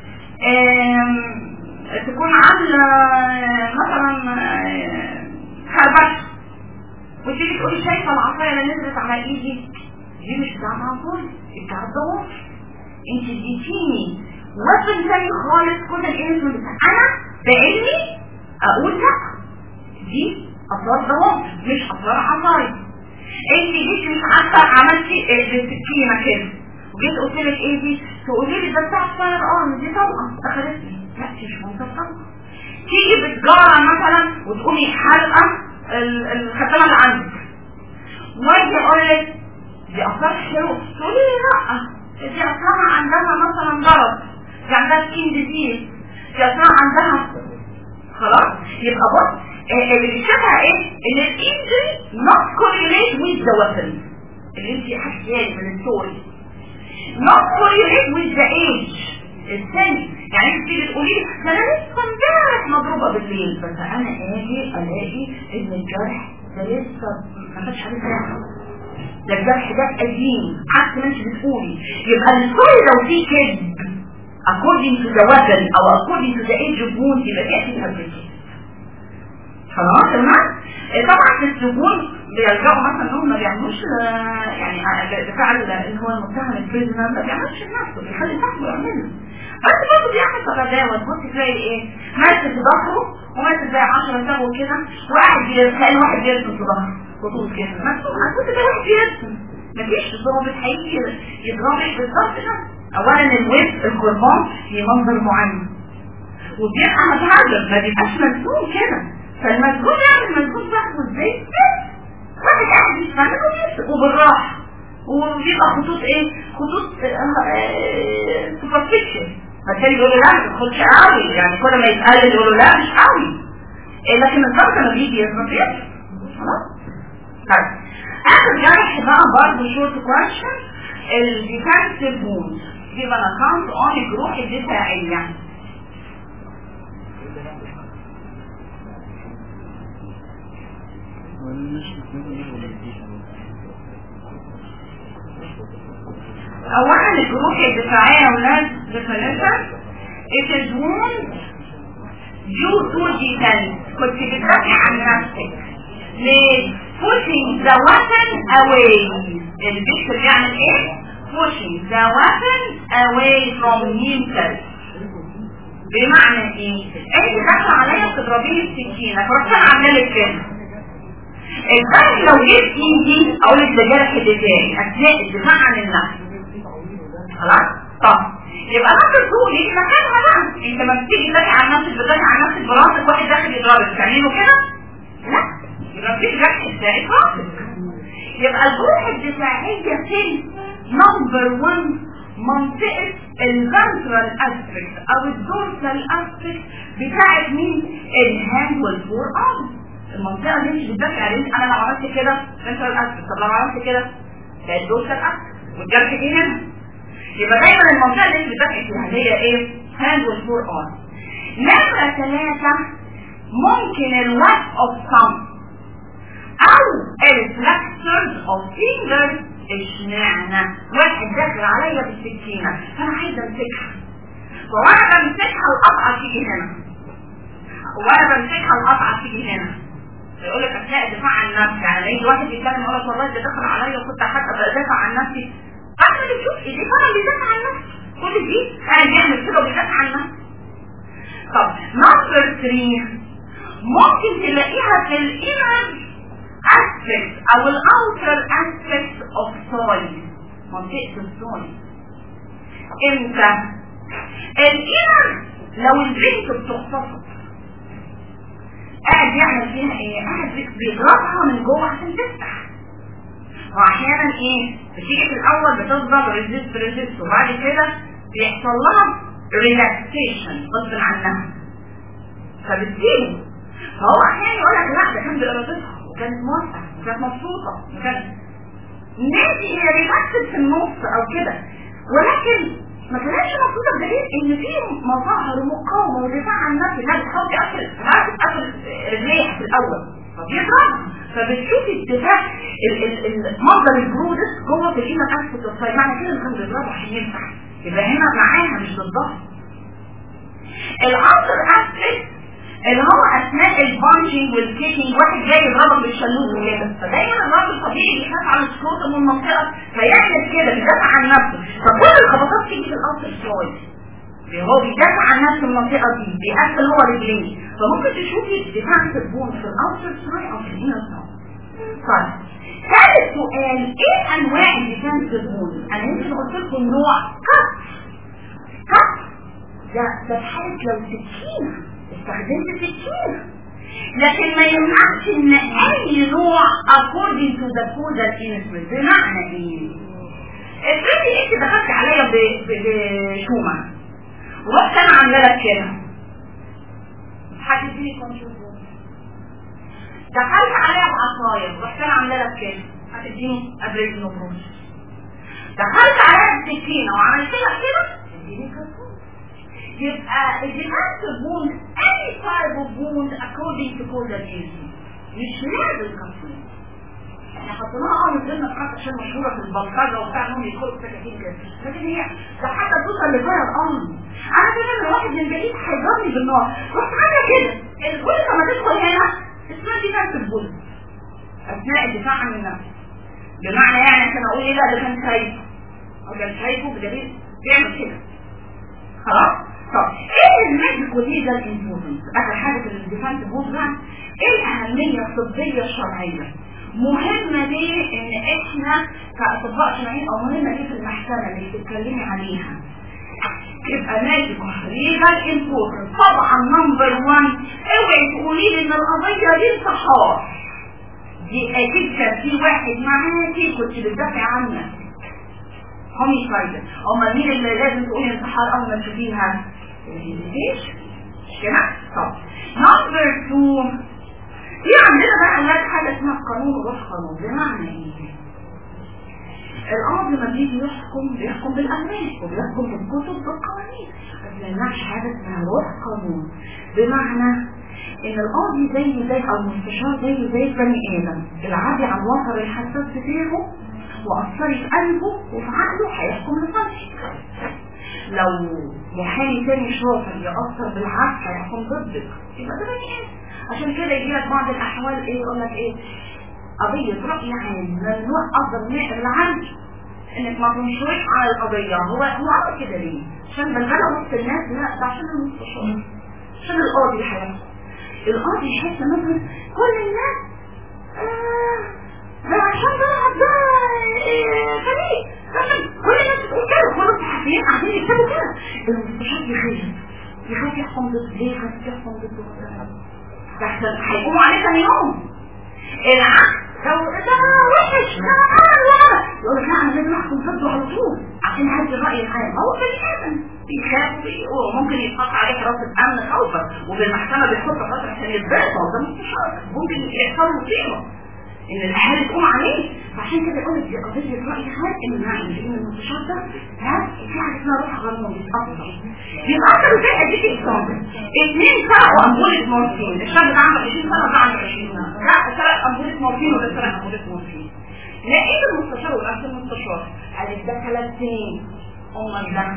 A: تكون عاملة مثلا خربشة وتيجي تقولي شايفة العصاية اللي نزلت على ايدي دي مش بتاعت عصاية دي بتاعت ضوافر انت اديتيني وزن تاني خالص كل الانسان انا بعلمي اقول لا دي اثار ضوابط مش اثار عصاية انت جيتي مش عارفه عملتي بالسكينه كده وجيت قلت لك ايه دي تقولي لي ده بتاع فاير ارم دي طلقه اخدتني لا دي مش منطقه طلقه تيجي بتجاره مثلا وتقومي حلقه الختامه اللي عندك واجي اقول لك دي اثار حلوه تقولي لي لا دي اثار عندها مثلا ضرب دي عندها سكين ديزيز دي اثار عندها خلاص يبقى بص اللي بيشوفها ايه ان الانجري not correlate with the weapon اللي انت حكياني من الستوري not correlate with the age الثاني يعني انت تيجي تقولي لي ده انا لسه امبارح مضروبه بالليل بس انا اجي الاقي ان الجرح ده لسه ما خدش عليه ساعه ده الجرح ده قديم عكس ما انت بتقولي يبقى الستوري لو في كذب according to the weapon او according to the age of wound يبقى دي اكيد fabricated خلاص تمام طبعا في السجون بيلجأوا مثلا انهم ما بيعملوش يعني بتاع اللي هو المتهم البريزنر ما بيعملش لنفسه بيخلي صاحبه يعمله بس برضه بيعمل تغداوة تبص تلاقي ايه ماسك في ظهره وماسك زي 10 سبو كده وقاعد تلاقي واحد بيرسم في ظهره خطوط كده مكتوب هتبص تلاقي واحد بيرسم مفيش ضابط هيجي يضربك بالظبط ده اولا الويب القربان في منظر معين وبيبقى متعلم ما بيبقاش مرسوم كده فالمسجون يعمل مسجون صاحبه ازاي واحد قاعد يشتغل وبالراحه وبيبقى خطوط ايه خطوط سوبرفيشن فالتاني يقول له لا ما تدخلش قوي يعني كل ما يتقلل يقول له لا مش قوي إيه لكن الضغط لما بيجي يضرب يضرب خلاص طيب اخر جرح بقى برضه شورت كويشن الديفنسيف ووند give an account on الجروح الدفاعيه اولا الجروح الدفاعية يا اولاد definition it is wound due to defense كنت بتدافع عن نفسك ليه pushing the weapon away البيكتور بيعمل ايه pushing the weapon away from himself بمعنى ايه انت داخله عليا بتضربيني بسكينه فرحت انا عامله لك كده الفرق لو جبت ايدي اقول لك ده جرح دفاعي اثناء الدفاع عن النفس خلاص طب يبقى نفس الطول يجي مكانها بقى انت ما بتيجي تدافع عن نفسك بتدافع عن نفسك براسك واحد داخل يضربك تعمله كده لا يبقى مفيش جرح دفاعي في راسك يبقى الجروح الدفاعيه في نمبر 1 منطقة الفنترال اسبكت او الدورسال اسبكت بتاعت مين الهاند والفور ارم المنطقة اللي انت بتدافع عليها انا لو عملت كده فنترال اسبكت طب لو عملت كده ده الدورسال اسبكت والجرح دي هنا يبقى دايما المنطقة اللي انت بتدافع فيها هي ايه هاند والفور ارم نمرة ثلاثة ممكن الوات اوف ثumb او الفلكسرز اوف فينجرز اشمعنى واحد داخل عليا بالسكينة فانا عايزة امسكها وانا بمسكها القطعة تيجي هنا وانا بمسكها القطعة تيجي هنا يقول لك اثناء الدفاع عن نفسي يعني لما يجي واحد يتكلم يقول لك والله ده دخل عليا وكنت حتى بدافع عن نفسي احنا بنشوف ايه فعلا بيدافع عن نفسه كل دي قاعد بيعمل كده وبيدافع عن نفسه طب نمبر 3 ممكن تلاقيها في الانر aspect او الاوتر aspect of soil منطقة الصوي امتى الانر لو البنت بتغتصب قاعد يعمل فيها ايه قاعد بيضربها من جوه عشان تفتح واحيانا ايه بتيجي في الاول بتضرب ريزيست ريزيست وبعد كده بيحصل لها ريلاكسيشن غصب عنها فبتسيبه فهو احيانا يقول لك لا ده كان بارادتها وكانت موافقه وكانت مبسوطه وكانت ماشي هي ريلاكسد في النص او كده ولكن ما كانتش مبسوطه بدليل ان في مظاهر مقاومه ودفاع عن نفسها انها بتحاول تقفل تقفل تقفل رجليها في الاول فبيضربها فبتشوفي الدفاع منظر الجرودس جوه في الانر اسفل والصيد معنى كده انهم بيضربوا عشان يفتح يبقى هنا معاها مش ضدها العنصر اسفل اللي هو اثناء البانشنج والكيكنج واحد جاي يضربك بالشلوت وكده فدايما الراجل طبيعي بيخاف على السكوت من المنطقه فيعمل كده بيدافع عن نفسه فكل الخبطات تيجي في القصر شويه هو بيدافع عن نفسه المنطقه دي بيقفل هو رجليه فممكن تشوفي ديفانسيف بون في الاوتر ساي او في الانر ساي طيب ثالث سؤال ايه انواع الديفانسيف بون انا يمكن قلت لكم نوع كف كف ده ده في حاله لو سكينه استخدمت سكينه لكن ما يمنعش ان اي نوع according to the causal instrument بمعنى ايه افرضي انت دخلت عليا ب- ب- بشومة ورحت انا عامله لك كده هتديني كنترول دخلت عليا بعصايه ورحت انا عامله لك كده هتديني ابريد نبروس دخلت عليا بسكينه وعملت لك كده تديني كنترول يبقى الديفنسيف ووند any type of wound according to causal injury مش لازم كنترول احنا حطيناها اه من ضمن الحاجات عشان مشهوره في البلطجه وبتاع انهم يدخلوا في سكاكين كده لكن هي ده حتى توصل لفاير ارم انا فاكر ان واحد من بعيد هيضربني بالنار رحت عامله كده الجثه لما تدخل هنا اسمها ديفنسيف بول اثناء الدفاع عن النفس بمعنى يعني عشان اقول ايه لا ده كان شايفه او كان شايفه بدليل بيعمل كده خلاص طب ايه الميديكو ليجال امبورتنس اخر حاجه في الديفنس بوز بقى ايه الاهميه الطبيه الشرعيه مهمه ليه ان احنا كاطباء شرعيين او مهمه ليه في المحكمه اللي بتتكلمي عليها يبقى ميديكو ليجال امبورتنس طبعا نمبر 1 اوعي تقولي لي ان القضيه دي انتحار دي اكيد كان في واحد معاكي كنت بتدافع عنك هوميسايد اما مين اللي لازم تقولي انتحار اول ما تشوفيها ليش كده طب نمبر 2 في عندنا بقى اولاد حاجه اسمها قانون وروح قانون بمعنى ايه القاضي لما بيجي يحكم بيحكم بالاوراق وبيحكم بالكتب بالقوانين بس ما يمنعش حاجه اسمها روح قانون بمعنى ان القاضي زي زي او المستشار زي زي البني ادم العادي على الوتر الحساس بتاعه واثري في قلبه وفي عقله هيحكم لصالحك لو محامي تاني شاطر يأثر بالعكس هيحكم ضدك يبقى ده بني ادم عشان كده يجي لك بعض الاحوال ايه يقول لك ايه قضية رأي عام ممنوع أفضل نائب العام انك ما تنشرش على القضية هو هو عمل كده ليه؟ عشان بلغلة وسط الناس لا ده عشان المستشار عشان القاضي هيحكم القاضي يحس مثلا كل الناس آه ده عشان ده ده آه، فريق ده عشان كل الناس بتقول كده كل الصحفيين قاعدين يكتبوا كده المستشار يخاف يخاف يحكم ضد ليه يخاف يحكم ضد ده احسن هيقوموا عليه ثاني يوم العكس لو ده وحش ده عمل يقول لك لا انا لازم احكم ضده على طول عشان هدي الراي العام هو بني ادم بيخاف وممكن يتحط عليه حراسه امن خوفا وفي المحكمه بيحط حراسه عشان يتبرد ده مستشار ممكن يحصل له مصيبه ان الاهالي تقوم عليه فعشان كده يقول لك دي قضيه راي عام امنعي لان المستشار ده ها في حاجه اسمها روح غنوم بيتاثر بيتاثر ازاي اديك اكزامبل اثنين سرقوا امبولة مورفين الشاب ده عنده 20 سنه وده عنده 20 سنه لا سرق امبولة مورفين وده سرق امبولة مورفين لقيت المستشار وقفت المستشار قال لك ده ثلاث سنين امال ده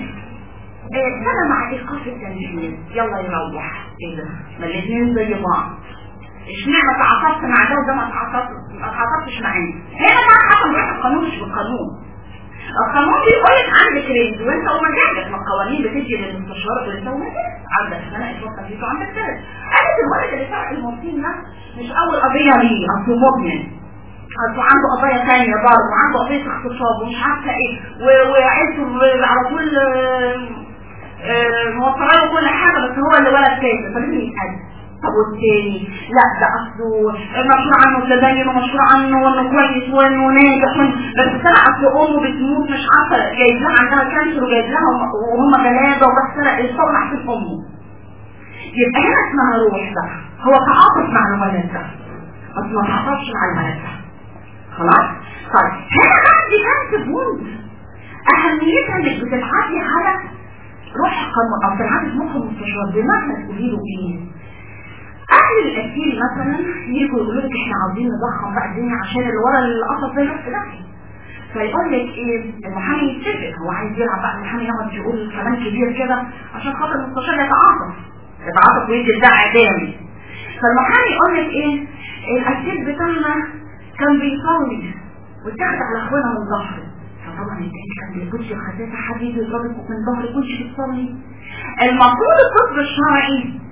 A: إيه، سنة مع ايقاف التنفيذ يلا يروح ايه ده ما الاثنين زي بعض اشمعنى تعاطفت مع ده وده ما تعاطفت ما تعاطفتش معاه هنا بقى حكم روح القانون مش بالقانون القانون بيقول لك عندك رينج وانت ومزاجك ما القوانين بتدي للمستشار وانت ومزاجك عندك سنه اشراف تنفيذ وعندك ثالث قالت الولد اللي سرق الموتين ده مش اول قضيه ليه اصله مدمن اصله عنده قضايا ثانيه برضه وعنده قضيه اغتصاب ومش عارفه ايه و- وعيلته على طول آه، آه، موفره له كل حاجه بس هو اللي ولد كافر فلازم يتقدم طب والتاني لا ده اصله مشهور عنه تدين ومشهور عنه وانه كويس وانه ناجح وإنه- بس سرق اصل امه بتموت مش عارفه جايب لها عندها كانسر وجايب لها وهم- وهم جنازه وبس سرق الصبر عشان امه يبقى هنا اسمها روح ده هو تعاطف مع الولد ده بس ما تعاطفش مع الولد ده خلاص طيب هنا بقى دي كانت بوند اهميتها انك بتبعتي على روح القانون او بتبعتي في مخ المستشار بمعنى تقولي له ايه اهل الاسيل مثلا يجوا يقولوا لك احنا عاوزين نضخم بقى الدنيا عشان اللي ورا القصص ده يروح في داهيه فيقول لك ايه المحامي يتفق هو عايز يلعب بقى المحامي يقعد يقول كلام كبير كده عشان خاطر المستشار يتعاطف يتعاطف ويدي الدعم اعدامي فالمحامي يقول لك ايه الاسيل بتاعنا كان بيصلي واتاخد على اخوانا من ظهره فطبعا التاني كان بيقولش الخساسه حد يجي يضربك من ظهرك كنتش بتصلي المفروض الطب الشرعي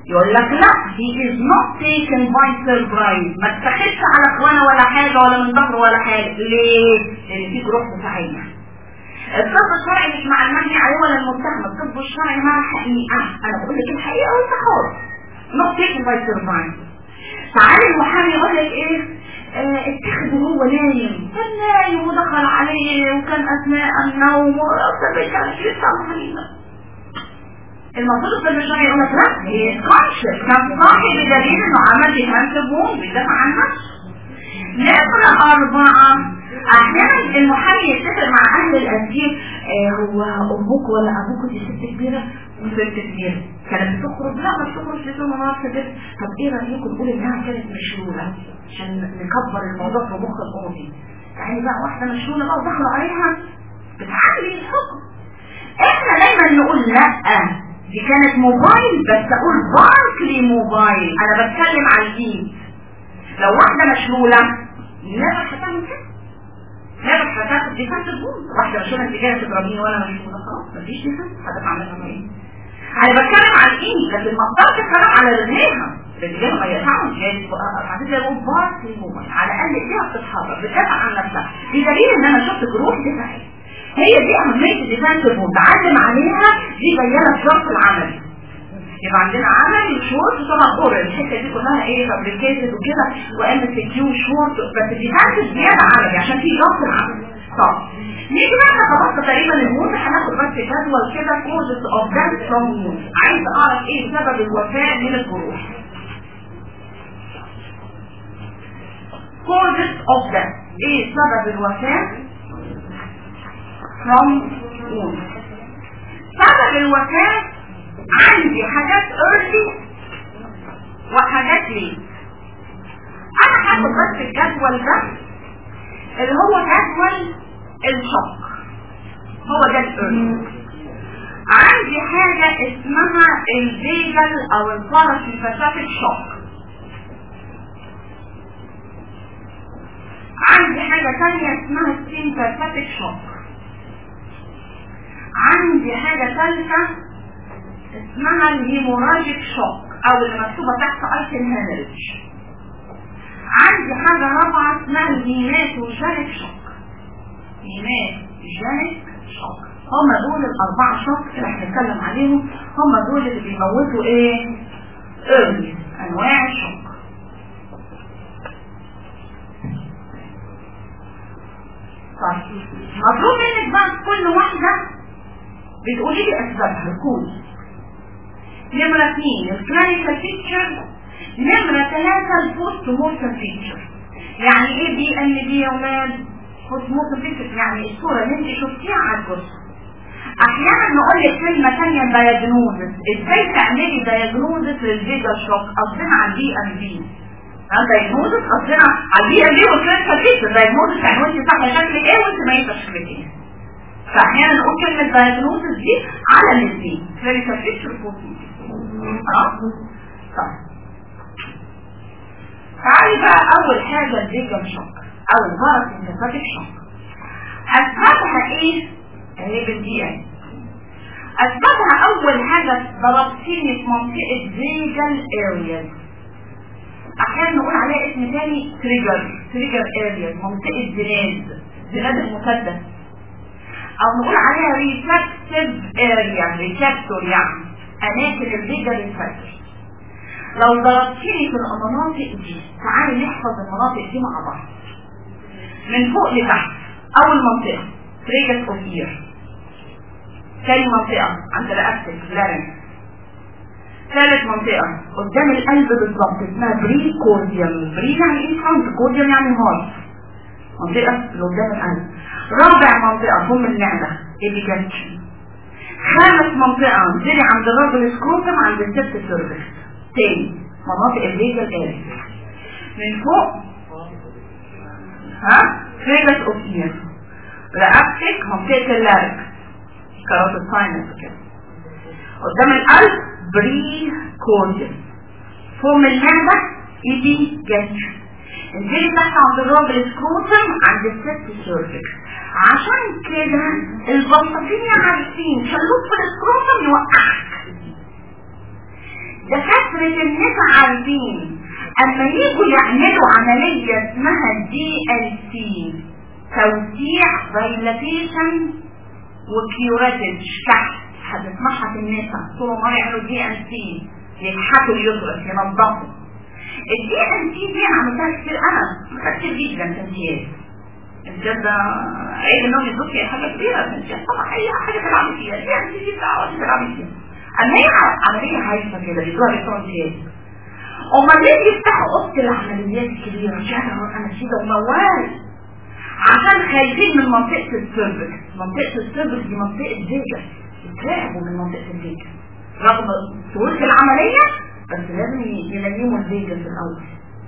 A: يقول لك لا he is not taken by surprise ما تتخذش على اخوانا ولا حاجة ولا من ظهره ولا حاجة ليه؟ لان في جروح دفاعية الطب الشرعي مش مع المنهي عليه ولا المتهم الطب الشرعي مع الحقيقة انا بقول لك الحقيقة وانت حر not taken by surprise تعالي المحامي يقول لك ايه اه اتخذ وهو نايم كان نايم ودخل عليه وكان اثناء النوم وقت كان في محامي المفروض الطب الشرعي يقول لك لا هي كونشس كان صاحي بدليل انه عمل ديفانسيف ووم بيدافع عن نفسه نقرا اربعه احيانا المحامي يتفق مع اهل الاسير آه هو امك ولا ابوك دي ست كبيره وست كبيره كانت بتخرج لا ما بتخرج لسه نهار كبير طب ايه رايكم نقول انها كانت مشلوله عشان نكبر الموضوع في مخ القاضي يعني بقى واحده مشلوله بقى ودخلوا عليها بتعلي الحكم احنا دايما نقول لا دي كانت موبايل بس اقول باركلي موبايل انا بتكلم عن الايد لو واحده مشلوله لا هتعمل كده لا هتاخد دي فات الجول واحده مشلوله انت جايه تضربيني وانا مشلوله خلاص مفيش دي فات هتدفع منها ايه انا بتكلم عن الايد لكن ما اقدرش اتكلم على رجليها رجليها ما يقطعوا جاي هتبقى اقول باركلي موبايل على الاقل ايديها بتتحرك بتدافع عن نفسها دي دليل ان انا شفت جروح دفاعيه هي دي أهمية الديفانسيف وتعلم عليها دي بيانة في شرط العمل يبقى عندنا عمل شورت وطبعا قرر الحته دي كلها ايه فابريكيتد وكده وام اس كيو شورت بس الديفانسيف زياده عملي عشان في شرط العمل طب نيجي بقى احنا خلصنا تقريبا الموت هناخد بس جدول كده كوزز اوف ديث فروم موت عايز اعرف ايه سبب الوفاه من الجروح كوزز اوف ديث ايه سبب الوفاه from wound سبب الوفاة عندي حاجات early وحاجات late انا هاخد بس الجدول ده اللي هو جدول الشوك هو ده الايرلي عندي حاجة اسمها الفيجل او الباراسيمباثيك شوك عندي حاجة تانية اسمها السيمباثيك شوك عندي حاجة ثالثة اسمها الهيموراجيك شوك او اللي مكتوبة تحت ايتن هيمرج عندي حاجة رابعة اسمها الهيماتوجينيك شوك هيماتوجينيك شوك هم دول الاربعة شوك اللي هنتكلم عليهم هم دول اللي بيموتوا ايه ايرلي انواع الشوك طيب مطلوب منك بقى كل واحدة بتقولي لي اسبابها الكود نمرة اثنين الكلينيكال فيتشر نمرة ثلاثة البوست مورتم فيتشر يعني ايه بي ان بي يا ولاد بوست مورتم فيتشر يعني الصورة اللي انت شفتيها على الجثة احيانا نقول لك كلمة ثانية دايجنوزس ازاي تعملي دايجنوزس للفيجا شوك قصدنا على البي ان بي دايجنوزس قصدنا على البي ان بي والكلينيكال فيتشر دايجنوزس يعني وانت صح شكلك ايه وانت ما شكلك ايه فاحيانا نقول كلمة دايجنوزس دي على الاثنين كلينيكال فيتشر بوست اه طيب تعالي بقى اول حاجة الفيجن شوك او الباراسيمباثيك شوك اسبابها ايه هي بالدي اسبابها اول حاجة ضربتيني في منطقة فيجن ارياز احيانا نقول عليها اسم تاني تريجر تريجر ارياز منطقة زناد زناد المسدس او نقول عليها ريسبتيف اريا ريسبتور يعني اماكن الفيجن ريسبتور لو ضربتيني في المناطق دي تعالي نحفظ المناطق دي مع بعض من فوق لتحت اول منطقة تريجس اوف اير ثاني منطقة عند رقبتك لارنس ثالث منطقة قدام القلب بالظبط اسمها بري كورديوم بري يعني ايه فرونت كورديوم يعني هارت منطقة اللي قدام القلب رابع منطقة فم المعدة ابيجاتشن خامس منطقة انزلي عند الراجل سكروتم عند الست سيرفكس تاني مناطق الليجل اريا من فوق ها فيجاس اوف اير رقبتك منطقة اللارك كرات الساينس كده قدام القلب بري كورديوم فم المعدة ايدي جاتشن انزلي تحت عند الراجل سكروتم عند الست سيرفكس عشان كده البلطجية عارفين شلوك في السكروتم يوقعك دكاترة دكاترة النساء عارفين اما يجوا يعملوا عملية اسمها دي ال سي توسيع دايلاتيشن وكيوراتيف تحت هتسمعها في النساء طول ما يعملوا دي ال سي يكحتوا اليوترس ينظفوا الدي ال سي دي عملتها كتير انا كتير جدا في امتياز امتياز ده عيب انهم يدوك حاجه كبيره في امتياز طبعا اي حاجه تلعبي فيها دي ال سي دي بتاع تلعبي فيها اما هي عمليه هايفه كده بيدوها بتوع امتياز امال ليه بيفتحوا اوضه العمليات الكبيره شهر اناشيد وموال عشان خايفين من منطقه السيرفكس منطقه السيرفكس دي منطقه فيجا بيترعبوا من منطقه الفيجا رغم سهوله العمليه بس لازم ينيموا الفيجا في الاول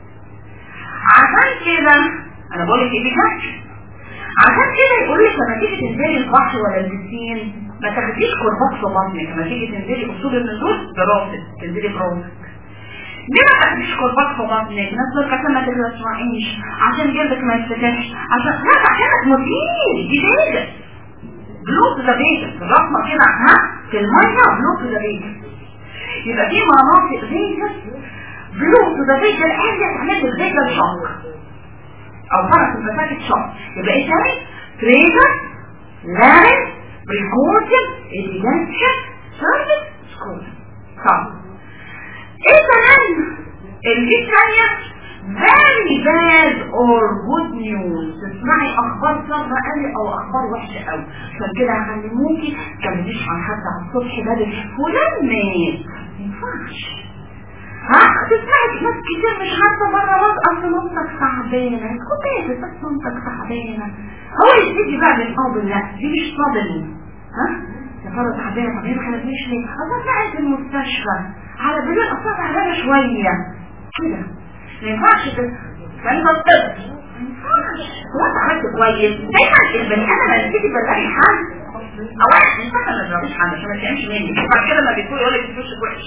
A: عشان كده انا بقول لك ايه بيكاتش عشان كده يقول لك لما تيجي تنزلي البحر ولا البسين ما تاخديش كرباج في بطنك لما تيجي تنزلي اصول النزول براسك تنزلي براسك ليه ما تاخديش كرباج في بطنك ناس تقول عشان ما تتلسعيش عشان جلدك ما يتفتحش عشان لا عشان تموتيش دي فيجا بلوك ذا فيجا الرقمه كده ها في الميه بلوك ذا فيجا يبقى في مناطق فيجا بلوك ذا فيجا الان تعمل الفيجا شوك او فرق المساكت شوك يبقى ايه تاني تريجر لارن بريكورتيف ايديدنشن سيرفيس سكول طب ايه كمان اللي الثانية very bad or good news تسمعي اخبار سارة قوي او اخبار وحشة قوي عشان كده هعلموكي كمليش عن حد على الصبح بدري فلان مات مينفعش ها تسمعي ناس كتير مش عارفه مره وقت اصل مامتك تعبانه كنت بس مامتك تعبانه هو يبتدي بقى بالقابل لا دي مش صدمه ها يا ترى تعبانه طب هي ما خلتنيش ليه؟ اصل طلعت المستشفى على بالليل اصل تعبانه شويه كده ما ينفعش كده فانت الطفل ما ينفعش هو انت عملت كويس دايما البني ادم لما يبتدي بلاقي حل اولا مش فاكر ما بلاقيش حل عشان ما تعملش مني بعد كده لما بيقول يقول لك فلوسك وحش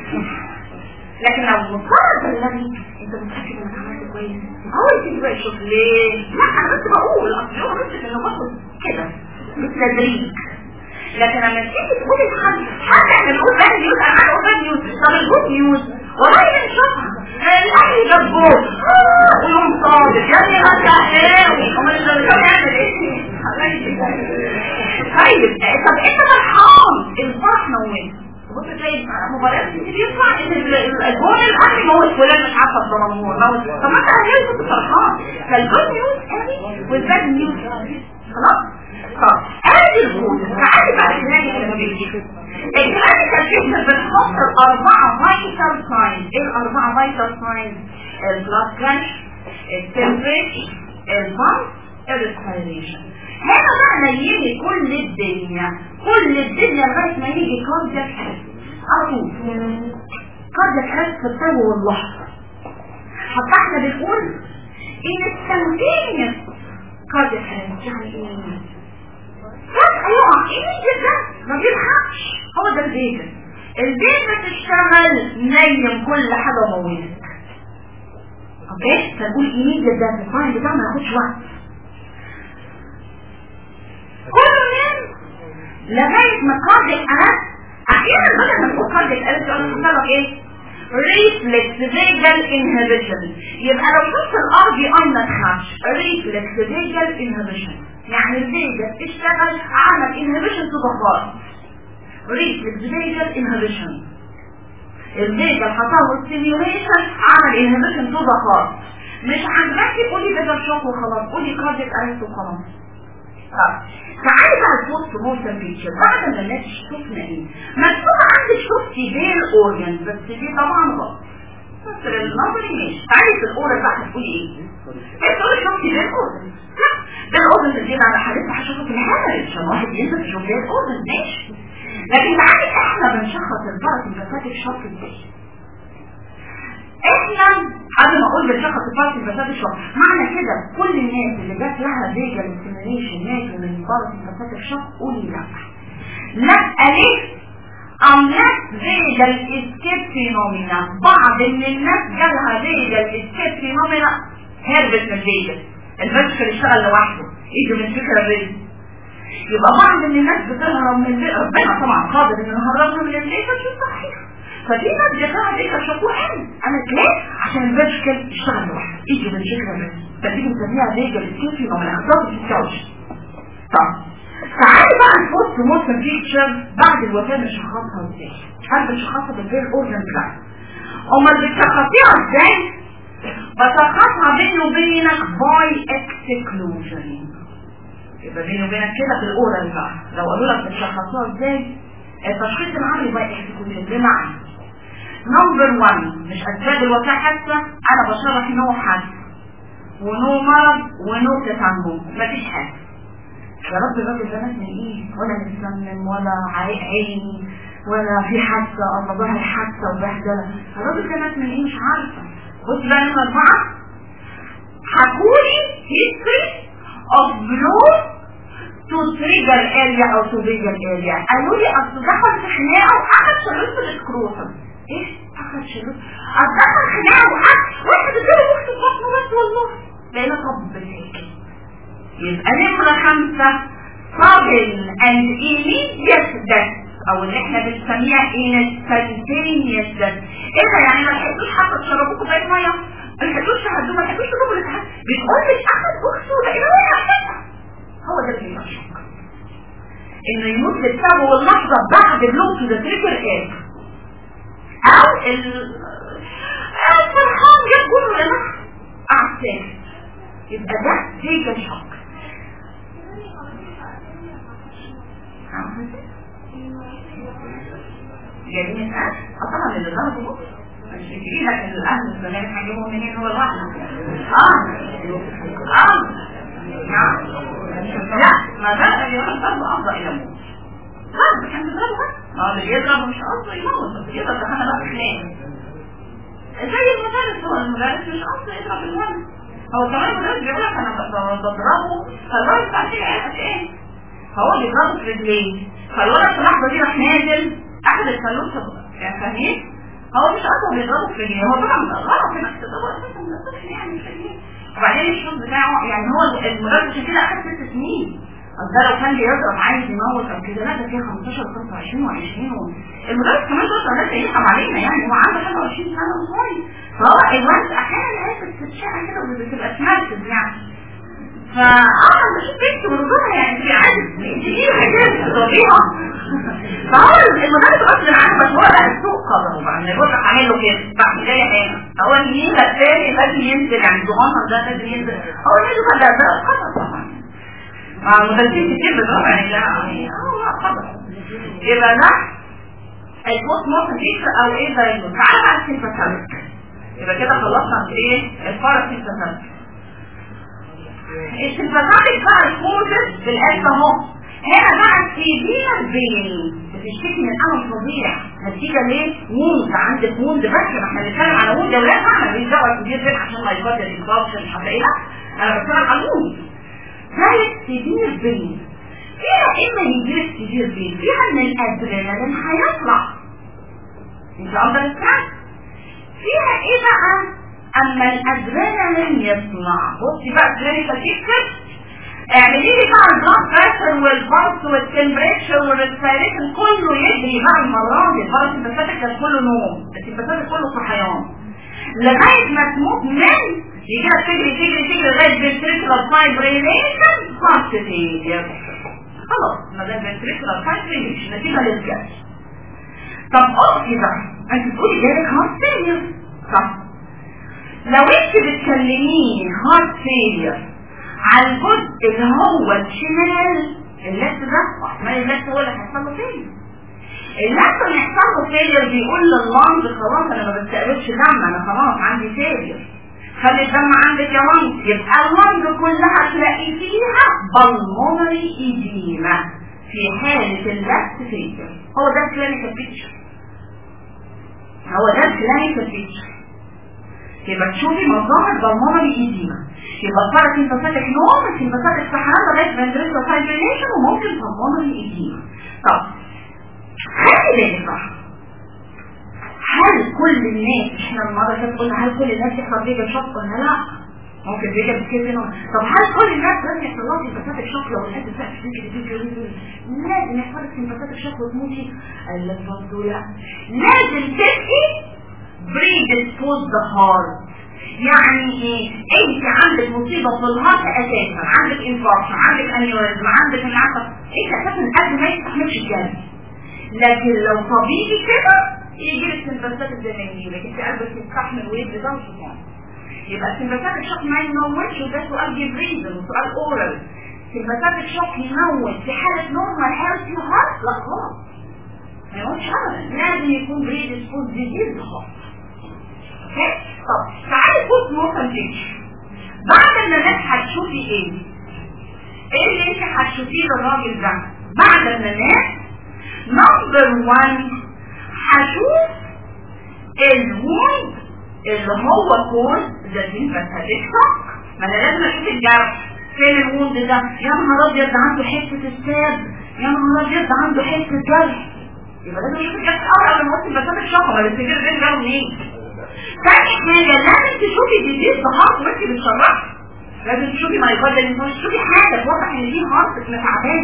A: لكن لو مقارنة بالذي انت متأكد انك عملت كويس هو يجي بقى يشوف ليه لا انا بس بقول اصل هو بس انه باخد كده بالتدريج لكن لما تيجي تقولي لحد حتى احنا بنقول باد نيوز انا عايز اقول باد نيوز طب الجود نيوز والله بنشوفها الاهلي جاب جول ويوم صادق يا ابني غطي اهلاوي امال الزمالك يعمل ايه؟ طيب طب انت فرحان الفرح نومين بص تلاقي مباريات كتير يطلع ان الجول الاهلي موت فلان مش عارفه الضمنور موت طب ما انت اهلاوي كنت فرحان فالجود نيوز قوي والباد نيوز خلاص طب ادي الجول تعالي بعد كده لما بيجي الكلام التشخيص بنحط الاربعه فايتال ساينز ايه الاربعه فايتال ساينز البلاد بريشر التمبريتشر البلس الريسبيريشن هنا بقى نيجي كل الدنيا كل الدنيا لغايه ما يجي كاردياك اطول كاردياك هيلث في التو واللحظه حتى احنا بنقول ان التمكين كاردياك هيلث يعني ايه فجأة يقع ايه جدا ما بيلحقش هو ده البيت البيت بتشتغل نيم كل حاجة مويلة اوكي فنقول ايه ده الفاين بتاعه ما ياخدش وقت كل من لغاية ما كارديك ألف أحيانا بدل ما تقول كارديك ألف يقول لك ايه reflex vagal inhibition يبقى لو شفت الار بي اي ما تخافش reflex vagal inhibition يعني الفيجا اشتغل عمل inhibition to the heart reflex vagal inhibition الفيجا حصل stimulation عمل inhibition to the heart مش عاجباكي قولي بيجا شوك وخلاص قولي كارديك ارست وخلاص تعالي بقى البوست موشن بيكتشر بعد ما الناس شفنا ايه مكتوب عندك شفتي بين اورجن بس دي طبعا غلط بس النظري ماشي تعالي في الاورجن بقى هتقولي ايه انت تقولي شفتي بين اورجن لا بين اورجن دي انا حضرتك هشوفه في الهامل عشان واحد ينزل يشوف بين اورجن ماشي لكن تعالي احنا بنشخص الفرق البساتيك شوك ازاي احنا قبل ما اقول بنشخص الفرق البساتيك شوك معنى كده كل الناس اللي جات لها فيجا ستيميليشن ماتوا من فرق البساتيك شوك قولي لا لا ليه unless vagal escape phenomena بعض من الناس جالها vagal escape phenomena هربت من الفيجا الفيجا يشتغل لوحده يجي من فكرة الرزق يبقى بعض من الناس بتهرب من الفيجا ربنا طبعا قادر انه يهربها من الفيجا شو صحيح ففي ناس بيقرأوا بيك شافوه قوي انا ليه؟ عشان الفيرتيكال يشتغل لوحده يجي بالفكره بس فدي بنسميها ليجل سكيوتي او الاخطاء في الكاوتش طب تعالي بقى نبص موشن بيكتشر بعد الوفاه نشخصها ازاي؟ هل بنشخصها بالبير اورجن بلان؟ امال بتشخصيها ازاي؟ بشخصها بيني وبينك باي اكسكلوجن يبقى بيني وبينك كده في الاورال بقى لو قالوا لك بتشخصوها ازاي التشخيص العملي باي اكسكلوجن بمعنى نمبر 1 مش اسباب الوفاه حادثه انا بشرح ان هو حادثه ونو مرض ونو تسمم مفيش حاجه يا رب الراجل ده مات من ايه ولا متسمم ولا عريق عيني ولا في حادثه الله ظهر حادثه وبهدله الراجل ده مات من ايه مش عارفه بص بقى نمرة أربعة حكولي history of blow to trigger area أو to trigger area قالوا لي أصل دخل في خناقة وأخد شريط السكروتم إيه؟ أخد شريط أصل دخل خناقة وأخد واحد اداله بوكس في بطنه بس والله لقينا طب هيك يبقى نمرة خمسة sudden and immediate death او اللي احنا بنسميها instantaneous death ايه ده يعني ما لحقتوش حتى تشربوه كوبايه ميه ما لحقتوش تهدوه ما لحقتوش تجيبوا الاتحاد بتقول لك اخد بوكسه لقينا وقع كده هو ده اللي يشك انه يموت بسببه اللحظه بعد اللوت ده تريجر ايه او ال الفرحان جاب جول ولا لا قعد ساكت يبقى ده تريجر شوك جايبين الأهل طبعا اللي ضربوا مش فاكرين لك ان الاهل الزمان هيجيبهم منين هو لوحده اه اه نعم لا ما ده اللي يروح ضرب افضل الى موت ضرب كان بيضربه اه اللي يضرب مش قصده يموت بس يضرب ده انا بقى خناق زي المدرس هو المدرس مش قصده يضرب الولد هو كمان المدرس بيقول لك انا بضربه فالولد بعد كده قاعد ايه فهو بيضربه في رجليه فالولد في اللحظه دي راح نازل اخذ الفلوس يعني فاهمين هو مش اصلا بيضربه في رجليه هو طبعا غلط انك تضربه اساسا من الطفل يعني في رجليه وبعدين الشوط بتاعه يعني هو المدرس عشان كده اخذ ست سنين ده لو كان بيضرب عايز يموت او كده لا ده فيه 15 25 و20 و... المدرس كمان بيضرب ناس يصعب علينا يعني هو عنده 25 سنه وصغير فهو الوقت احيانا العيال بتتشقى كده وبتبقى سمارتد يعني فأنا بشوف بنت منظورها يعني في عادة تجيب حاجات تضربيها فهو المدرس غصب عنه بس هو بقى السوق قدره بقى ان يقول لك عامل له كده بعد جاي هنا هو اليمين الثاني لازم ينزل يعني الصغنن ده لازم ينزل هو ينزل كده ده قدر طبعا مع مدرسين كتير بيضربوا يعني لا هو قدر يبقى ده البوست ممكن فيكس او ايه زي تعالى بقى السيمباتيك يبقى كده خلصنا ايه الباراسيمباتيك السيمباتيك بقى الكورتس بالقلب اهو هنا بقى السيفير بين بتشتكي من الم فظيع نتيجه ليه؟ ووند عندك ووند بس ما احنا بنتكلم على ووند يا ولاد احنا ماليش دعوه السيفير بين عشان ما يقدر الانفكشن مش عارفه ايه لا انا بتكلم على الووند ثالث سيفير بين فيها اما يجيب سيفير بين فيها ان الادرينالين هيطلع انت اندرستاند فيها ايه بقى اما الادرينالين يطلع بصي بقى كلينيكال بيكتشر اعملي لي بقى البلاد بريشر والبلس والتمبريتشر والريسبيريشن كله يجري بقى المره دي البلس الباساتيك ده كله نوم الباساتيك كله صحيان لغايه ما تموت من يجي لك تجري تجري تجري لغايه فنتريكولار فايبريليشن فاستيتير خلاص ما دام فنتريكولار فايبريليشن نتيجه للجهاز طب اقفي بقى انت تقولي جالك هارت فيلير صح لو انت بتكلميني هارت فيلير على الجزء اللي هو الشمال اللفت ده احتمال اللفت هو اللي هيحصل له فيلير اللفت اللي هيحصل له فيلير بيقول لللنج خلاص انا ما بستقبلش دم انا خلاص عندي فيلير خلي الدم عندك يا لنج يبقى اللنج كلها تلاقي فيها بالمونري ايديما في حالة اللفت فيلير هو ده الكلينيكال بيكتشر هو ده الكلينيكال بيكتشر يبقى تشوفي مظاهر بالمونري ايديما يبقى صارت انت فاتح نوم بس انت فاتح سحران لغايه فنتريكولار فايبريليشن وممكن بالمونري ايديما طب خلي بالك بقى هل كل الناس احنا المره اللي قلنا هل كل الناس يحصل فيها شق قلنا لا ممكن بيجي بكده هنا طب هل كل الناس لازم يحصل لها سمباثيك شوك لو الناس بتاعت فيك لازم يحصل لك سمباثيك شوك وتموتي قال لك برضه لا لازم تبقي بريدسبوز ذا هارت يعني ايه انت عندك مصيبة في الهارت اساسا عندك انفاركشن عندك انيوريزم عندك العصب انت اساسا القلب ما يستحملش الجري لكن لو طبيعي كده يجي لك سمباثيك زي ما يجي لك انت قلبك يستحمل ويبقى ده وسطان يبقى السمباثيك شوك ما يموتش وده سؤال جبريزم وسؤال اورال السمباثيك شوك يموت في حالة نورمال هيلثي هارت لا خالص ما يموتش ابدا لازم يكون بريدسبوز ديزيز خالص اوكي طب تعالي بص موسم بيكتشر بعد ما الناس هتشوفي ايه ايه اللي انت هتشوفيه للراجل ده بعد ما الناس نمبر 1 هشوف الوند اللي هو كون ذا سيمباثيك شوك ما انا لازم اشوف الجرح فين الوند ده يا نهار ابيض ده عنده حته الساب يا نهار ابيض ده عنده حته جرح يبقى لازم اشوف الجرح الاول قبل ما اوصل سيمباثيك شوك ما الانفجار ده جاي منين تاني حاجه لازم تشوفي ديزيز بهارت وانت بتشرحي لازم تشوفي ما يفضل ان تشوفي حاجه توضح ان دي هارت تعبان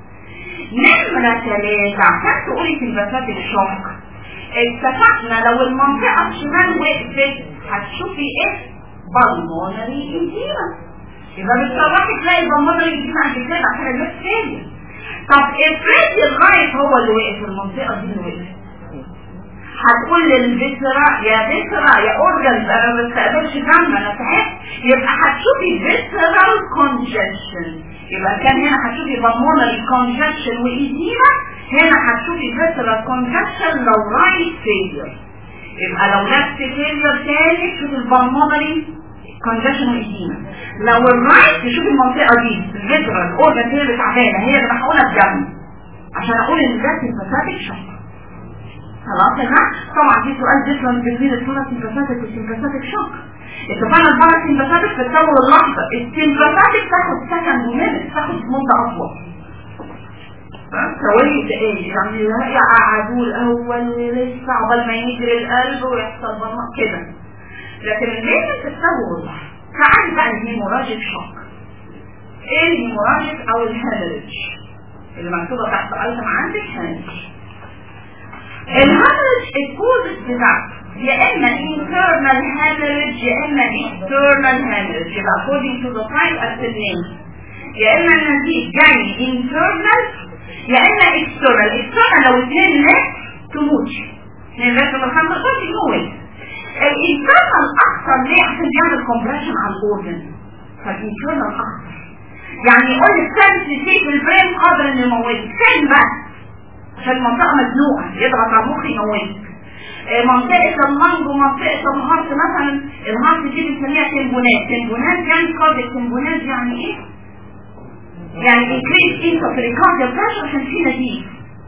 A: نمرة ثلاثة عشان تقولي سيمباثيك شوك اتفقنا لو المنطقة الشمال وقفت هتشوفي ايه بالمونري انتيما يبقى بتصرفي تلاقي البالمونري انتيما عند كده عشان الناس تاني طب افرضي الرايت هو اللي وقف المنطقة دي اللي وقفت هتقول للفيسرا يا فيسرا يا اورجنز انا ما بستقبلش دم انا تعبت يبقى هتشوفي فيسرال كونجكشن يبقى كان هنا هتشوفي بالمونري كونجكشن وايديما هنا هتشوفي فيسرال كونجكشن لو رايت فيلير يبقى لو لفت فيلير تاني تشوفي البالمونري كونجكشن وايديما لو الرايت تشوفي المنطقه دي الفيسرال اورجن هي اللي تعبانه هي اللي محقونه بدم عشان اقول ان ده سيمباثيك شوك خلاص يا جماعه طبعا في سؤال ديفرنت بين السيمباثيك والسيمباثيك شوك اتفقنا البارا سيمباثيك في التطور اللحظه السيمباثيك تاخد سكند ومينت تاخد مده اطول ثواني دقايق يعني لا يقعدوا الاول ولسه عقبال ما يجري القلب ويحصل بطنه كده لكن الليل في التطور اللحظه تعال بقى الهيموراجيك شوك ايه الهيموراجيك او الهيموريج اللي مكتوبه تحت قلم عندك هيموريج الهامرج الكوزس بتاعته يا اما internal hemorrhage يا اما external hemorrhage يبقى according to the type of the name يا اما النزيف جاي internal يا اما external external لو اتنين ناس تموت اتنين ناس من الخمسة خمسة يموت الانترنال اكثر ليه عشان بيعمل compression على الاورجن فالانترنال اكثر يعني يقول لك سادس في البرين قادر انه يموتك فين بقى عشان المنطقة مزنوقة يضغط على المخ يموتك منطقة اللنج ومنطقة الهارت مثلا الهارت دي بنسميها تنبونات تنبونات يعني كارديك تنبونات يعني ايه؟ يعني increase insuffering cardiac pressure عشان في نزيف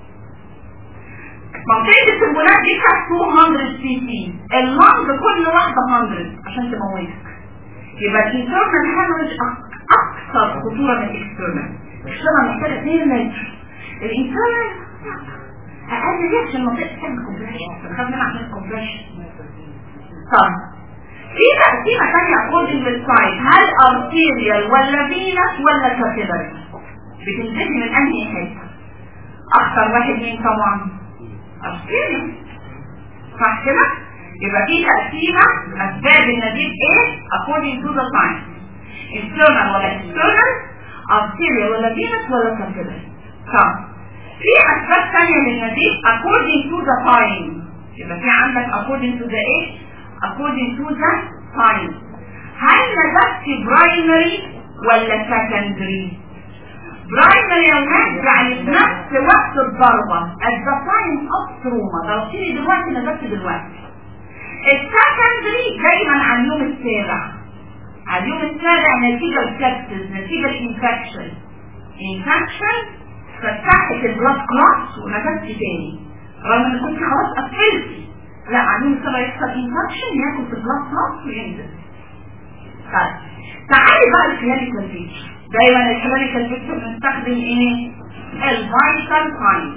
A: منطقة التنبونات دي كانت 200 سي سي اللنج كل واحدة 100 عشان تموتك يبقى الانترنال هامرج اكثر خطورة من الاكسترنال الاكسترنال محتاجة 2 متر الانترنال اقل ليه عشان المنطقه تعمل كومبريشن بنخاف منها عشان الكومبريشن طيب في تقسيمه ثانيه اكوردنج للسايد هل ارتيريال ولا فينس ولا كابيلاري بتنتهي من انهي حته اكثر واحد مين طبعا ارتيريال صح كده يبقى في تقسيمه اسباب النزيف ايه according to the sign internal ولا external arterial ولا venous ولا capillary طب في اسباب ثانيه للنزيف according to the time يبقى في عندك according to the ايه according to the time هل نزفت برايمري ولا secondary برايمري يا ولاد يعني في نفس وقت الضربه at the time of trauma ضربتني دلوقتي نزفت دلوقتي السكندري دايما على اليوم السابع على اليوم السابع نتيجه السبتس نتيجه الانفكشن انفكشن فتحت البلاد كلاس ونفست تاني رغم ان كنت خلاص قفلتي لا عندهم سبب يحصل انفكشن ياكل في البلاد كلاس وينزل طيب تعالي بقى الكلينيكال فيتشر دايما الكلينيكال فيتشر بنستخدم ايه؟ الفايتال ساين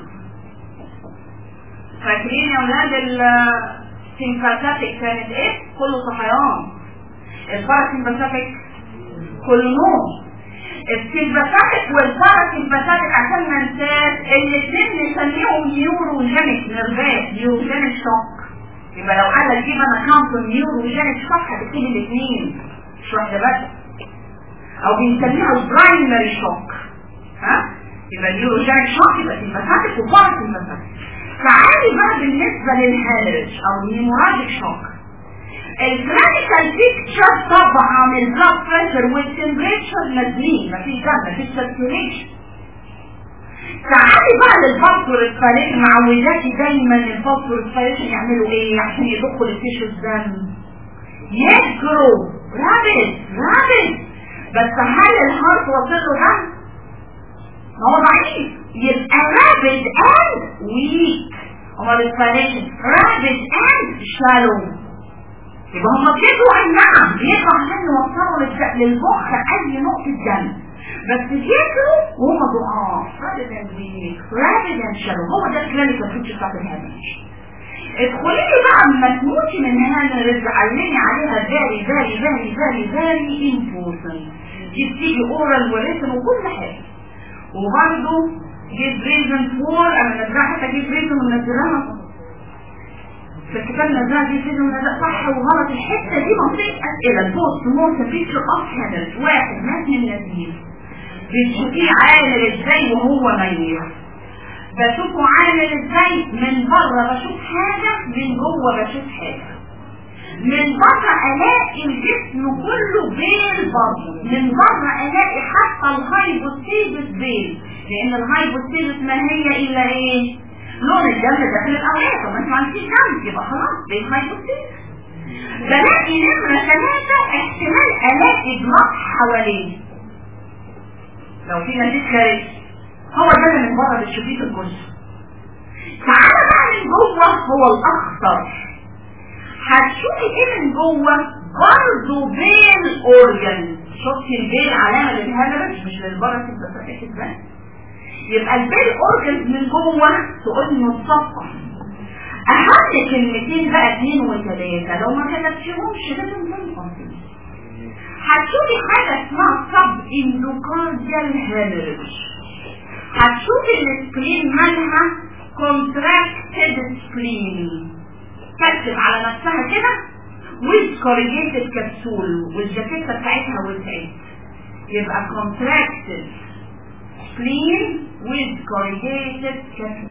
A: فاكرين يا اولاد السيمباثيك كانت ايه؟ كله صحيان الباراسمباثيك كولونوم السيمباثيك والباراسمباثيك عشان ما ننساش الاثنين نسميهم نيوروجينيك نيرفات نيوروجينيك شوك يبقى لو قال لك جيب انا كام نيوروجينيك شوك هتكتب الاثنين مش واحده بس او بنسميها البرايمري شوك ها يبقى النيوروجينيك شوك يبقى سيمباثيك وباراسمباثيك تعالي بقى بالنسبه للهالج او النيموراجيك شوك الكلينيكال بيكتشر طبعا البلاد بريشر والتمبريتشر نازلين مفيش دم مفيش سيركيوليشن تعالي بقى للفوسفور الفريق معوداتي دايما الفوسفور الفريق يعملوا ايه عشان يضخوا للتيشو الدم يجروا رابد رابد بس هل الهارت وصل له دم؟ ما هو ضعيف يبقى رابد اند ويك امال الفريق رابد اند شالو يبقى هم كده اي نعم بيقع عشان يوصلوا للمخ اي نقطة دم بس بياكلوا وهم ضعاف rather than weak rather than shallow هو ده الكلينيكال فيتشر بتاعت الهامش ادخلي لي بقى اما تموتي من هنا رزق علمي عليها فيري فيري فيري فيري فيري امبورتنت دي بتيجي اورال وريتن وكل حاجه وبرضه جيب ريزن فور انا نزلها حتى جيب ريزن ونزلها في الكتاب نزلها دي ريزن ونزلها صح وغلط الحته دي منطقه اسئله البوست موت بيتشر اوف هيدرز واحد مات من النزيف بتشوفيه عامل ازاي وهو ميت بشوفه عامل ازاي من بره بشوف حاجة من جوه بشوف حاجة من بره الاقي الجسم كله بيل برضه من بره الاقي حتى الهايبوستيزس بيل لان الهايبوستيزس ما هي الا ايه لون الدم داخل الاوعيه طب ما انت ما عندكيش دم يبقى خلاص بيل هايبوستيزس بلاقي نمرة ثلاثة احتمال الاقي جلاط حواليه لو في نزيف خارجي هو ده اللي من بره بتشوفيه في الجزء تعالى بقى من جوه هو الاخطر هتشوفي ايه من جوه برضه بين اورجن شفتي البيل علامه للهبرج مش للبره تبقى بس يبقى البيل اورجن من جوه تقول متصفح اهم كلمتين بقى اثنين وثلاثه لو ما كتبتيهمش لازم تنقصي هتشوفي حاجة اسمها صب اندوكارديال هيمرج هتشوفي السبلين مالها contracted spleen كتب على نفسها كده with corrugated capsule والجاكيتة بتاعتها وسعت يبقى contracted spleen with corrugated capsule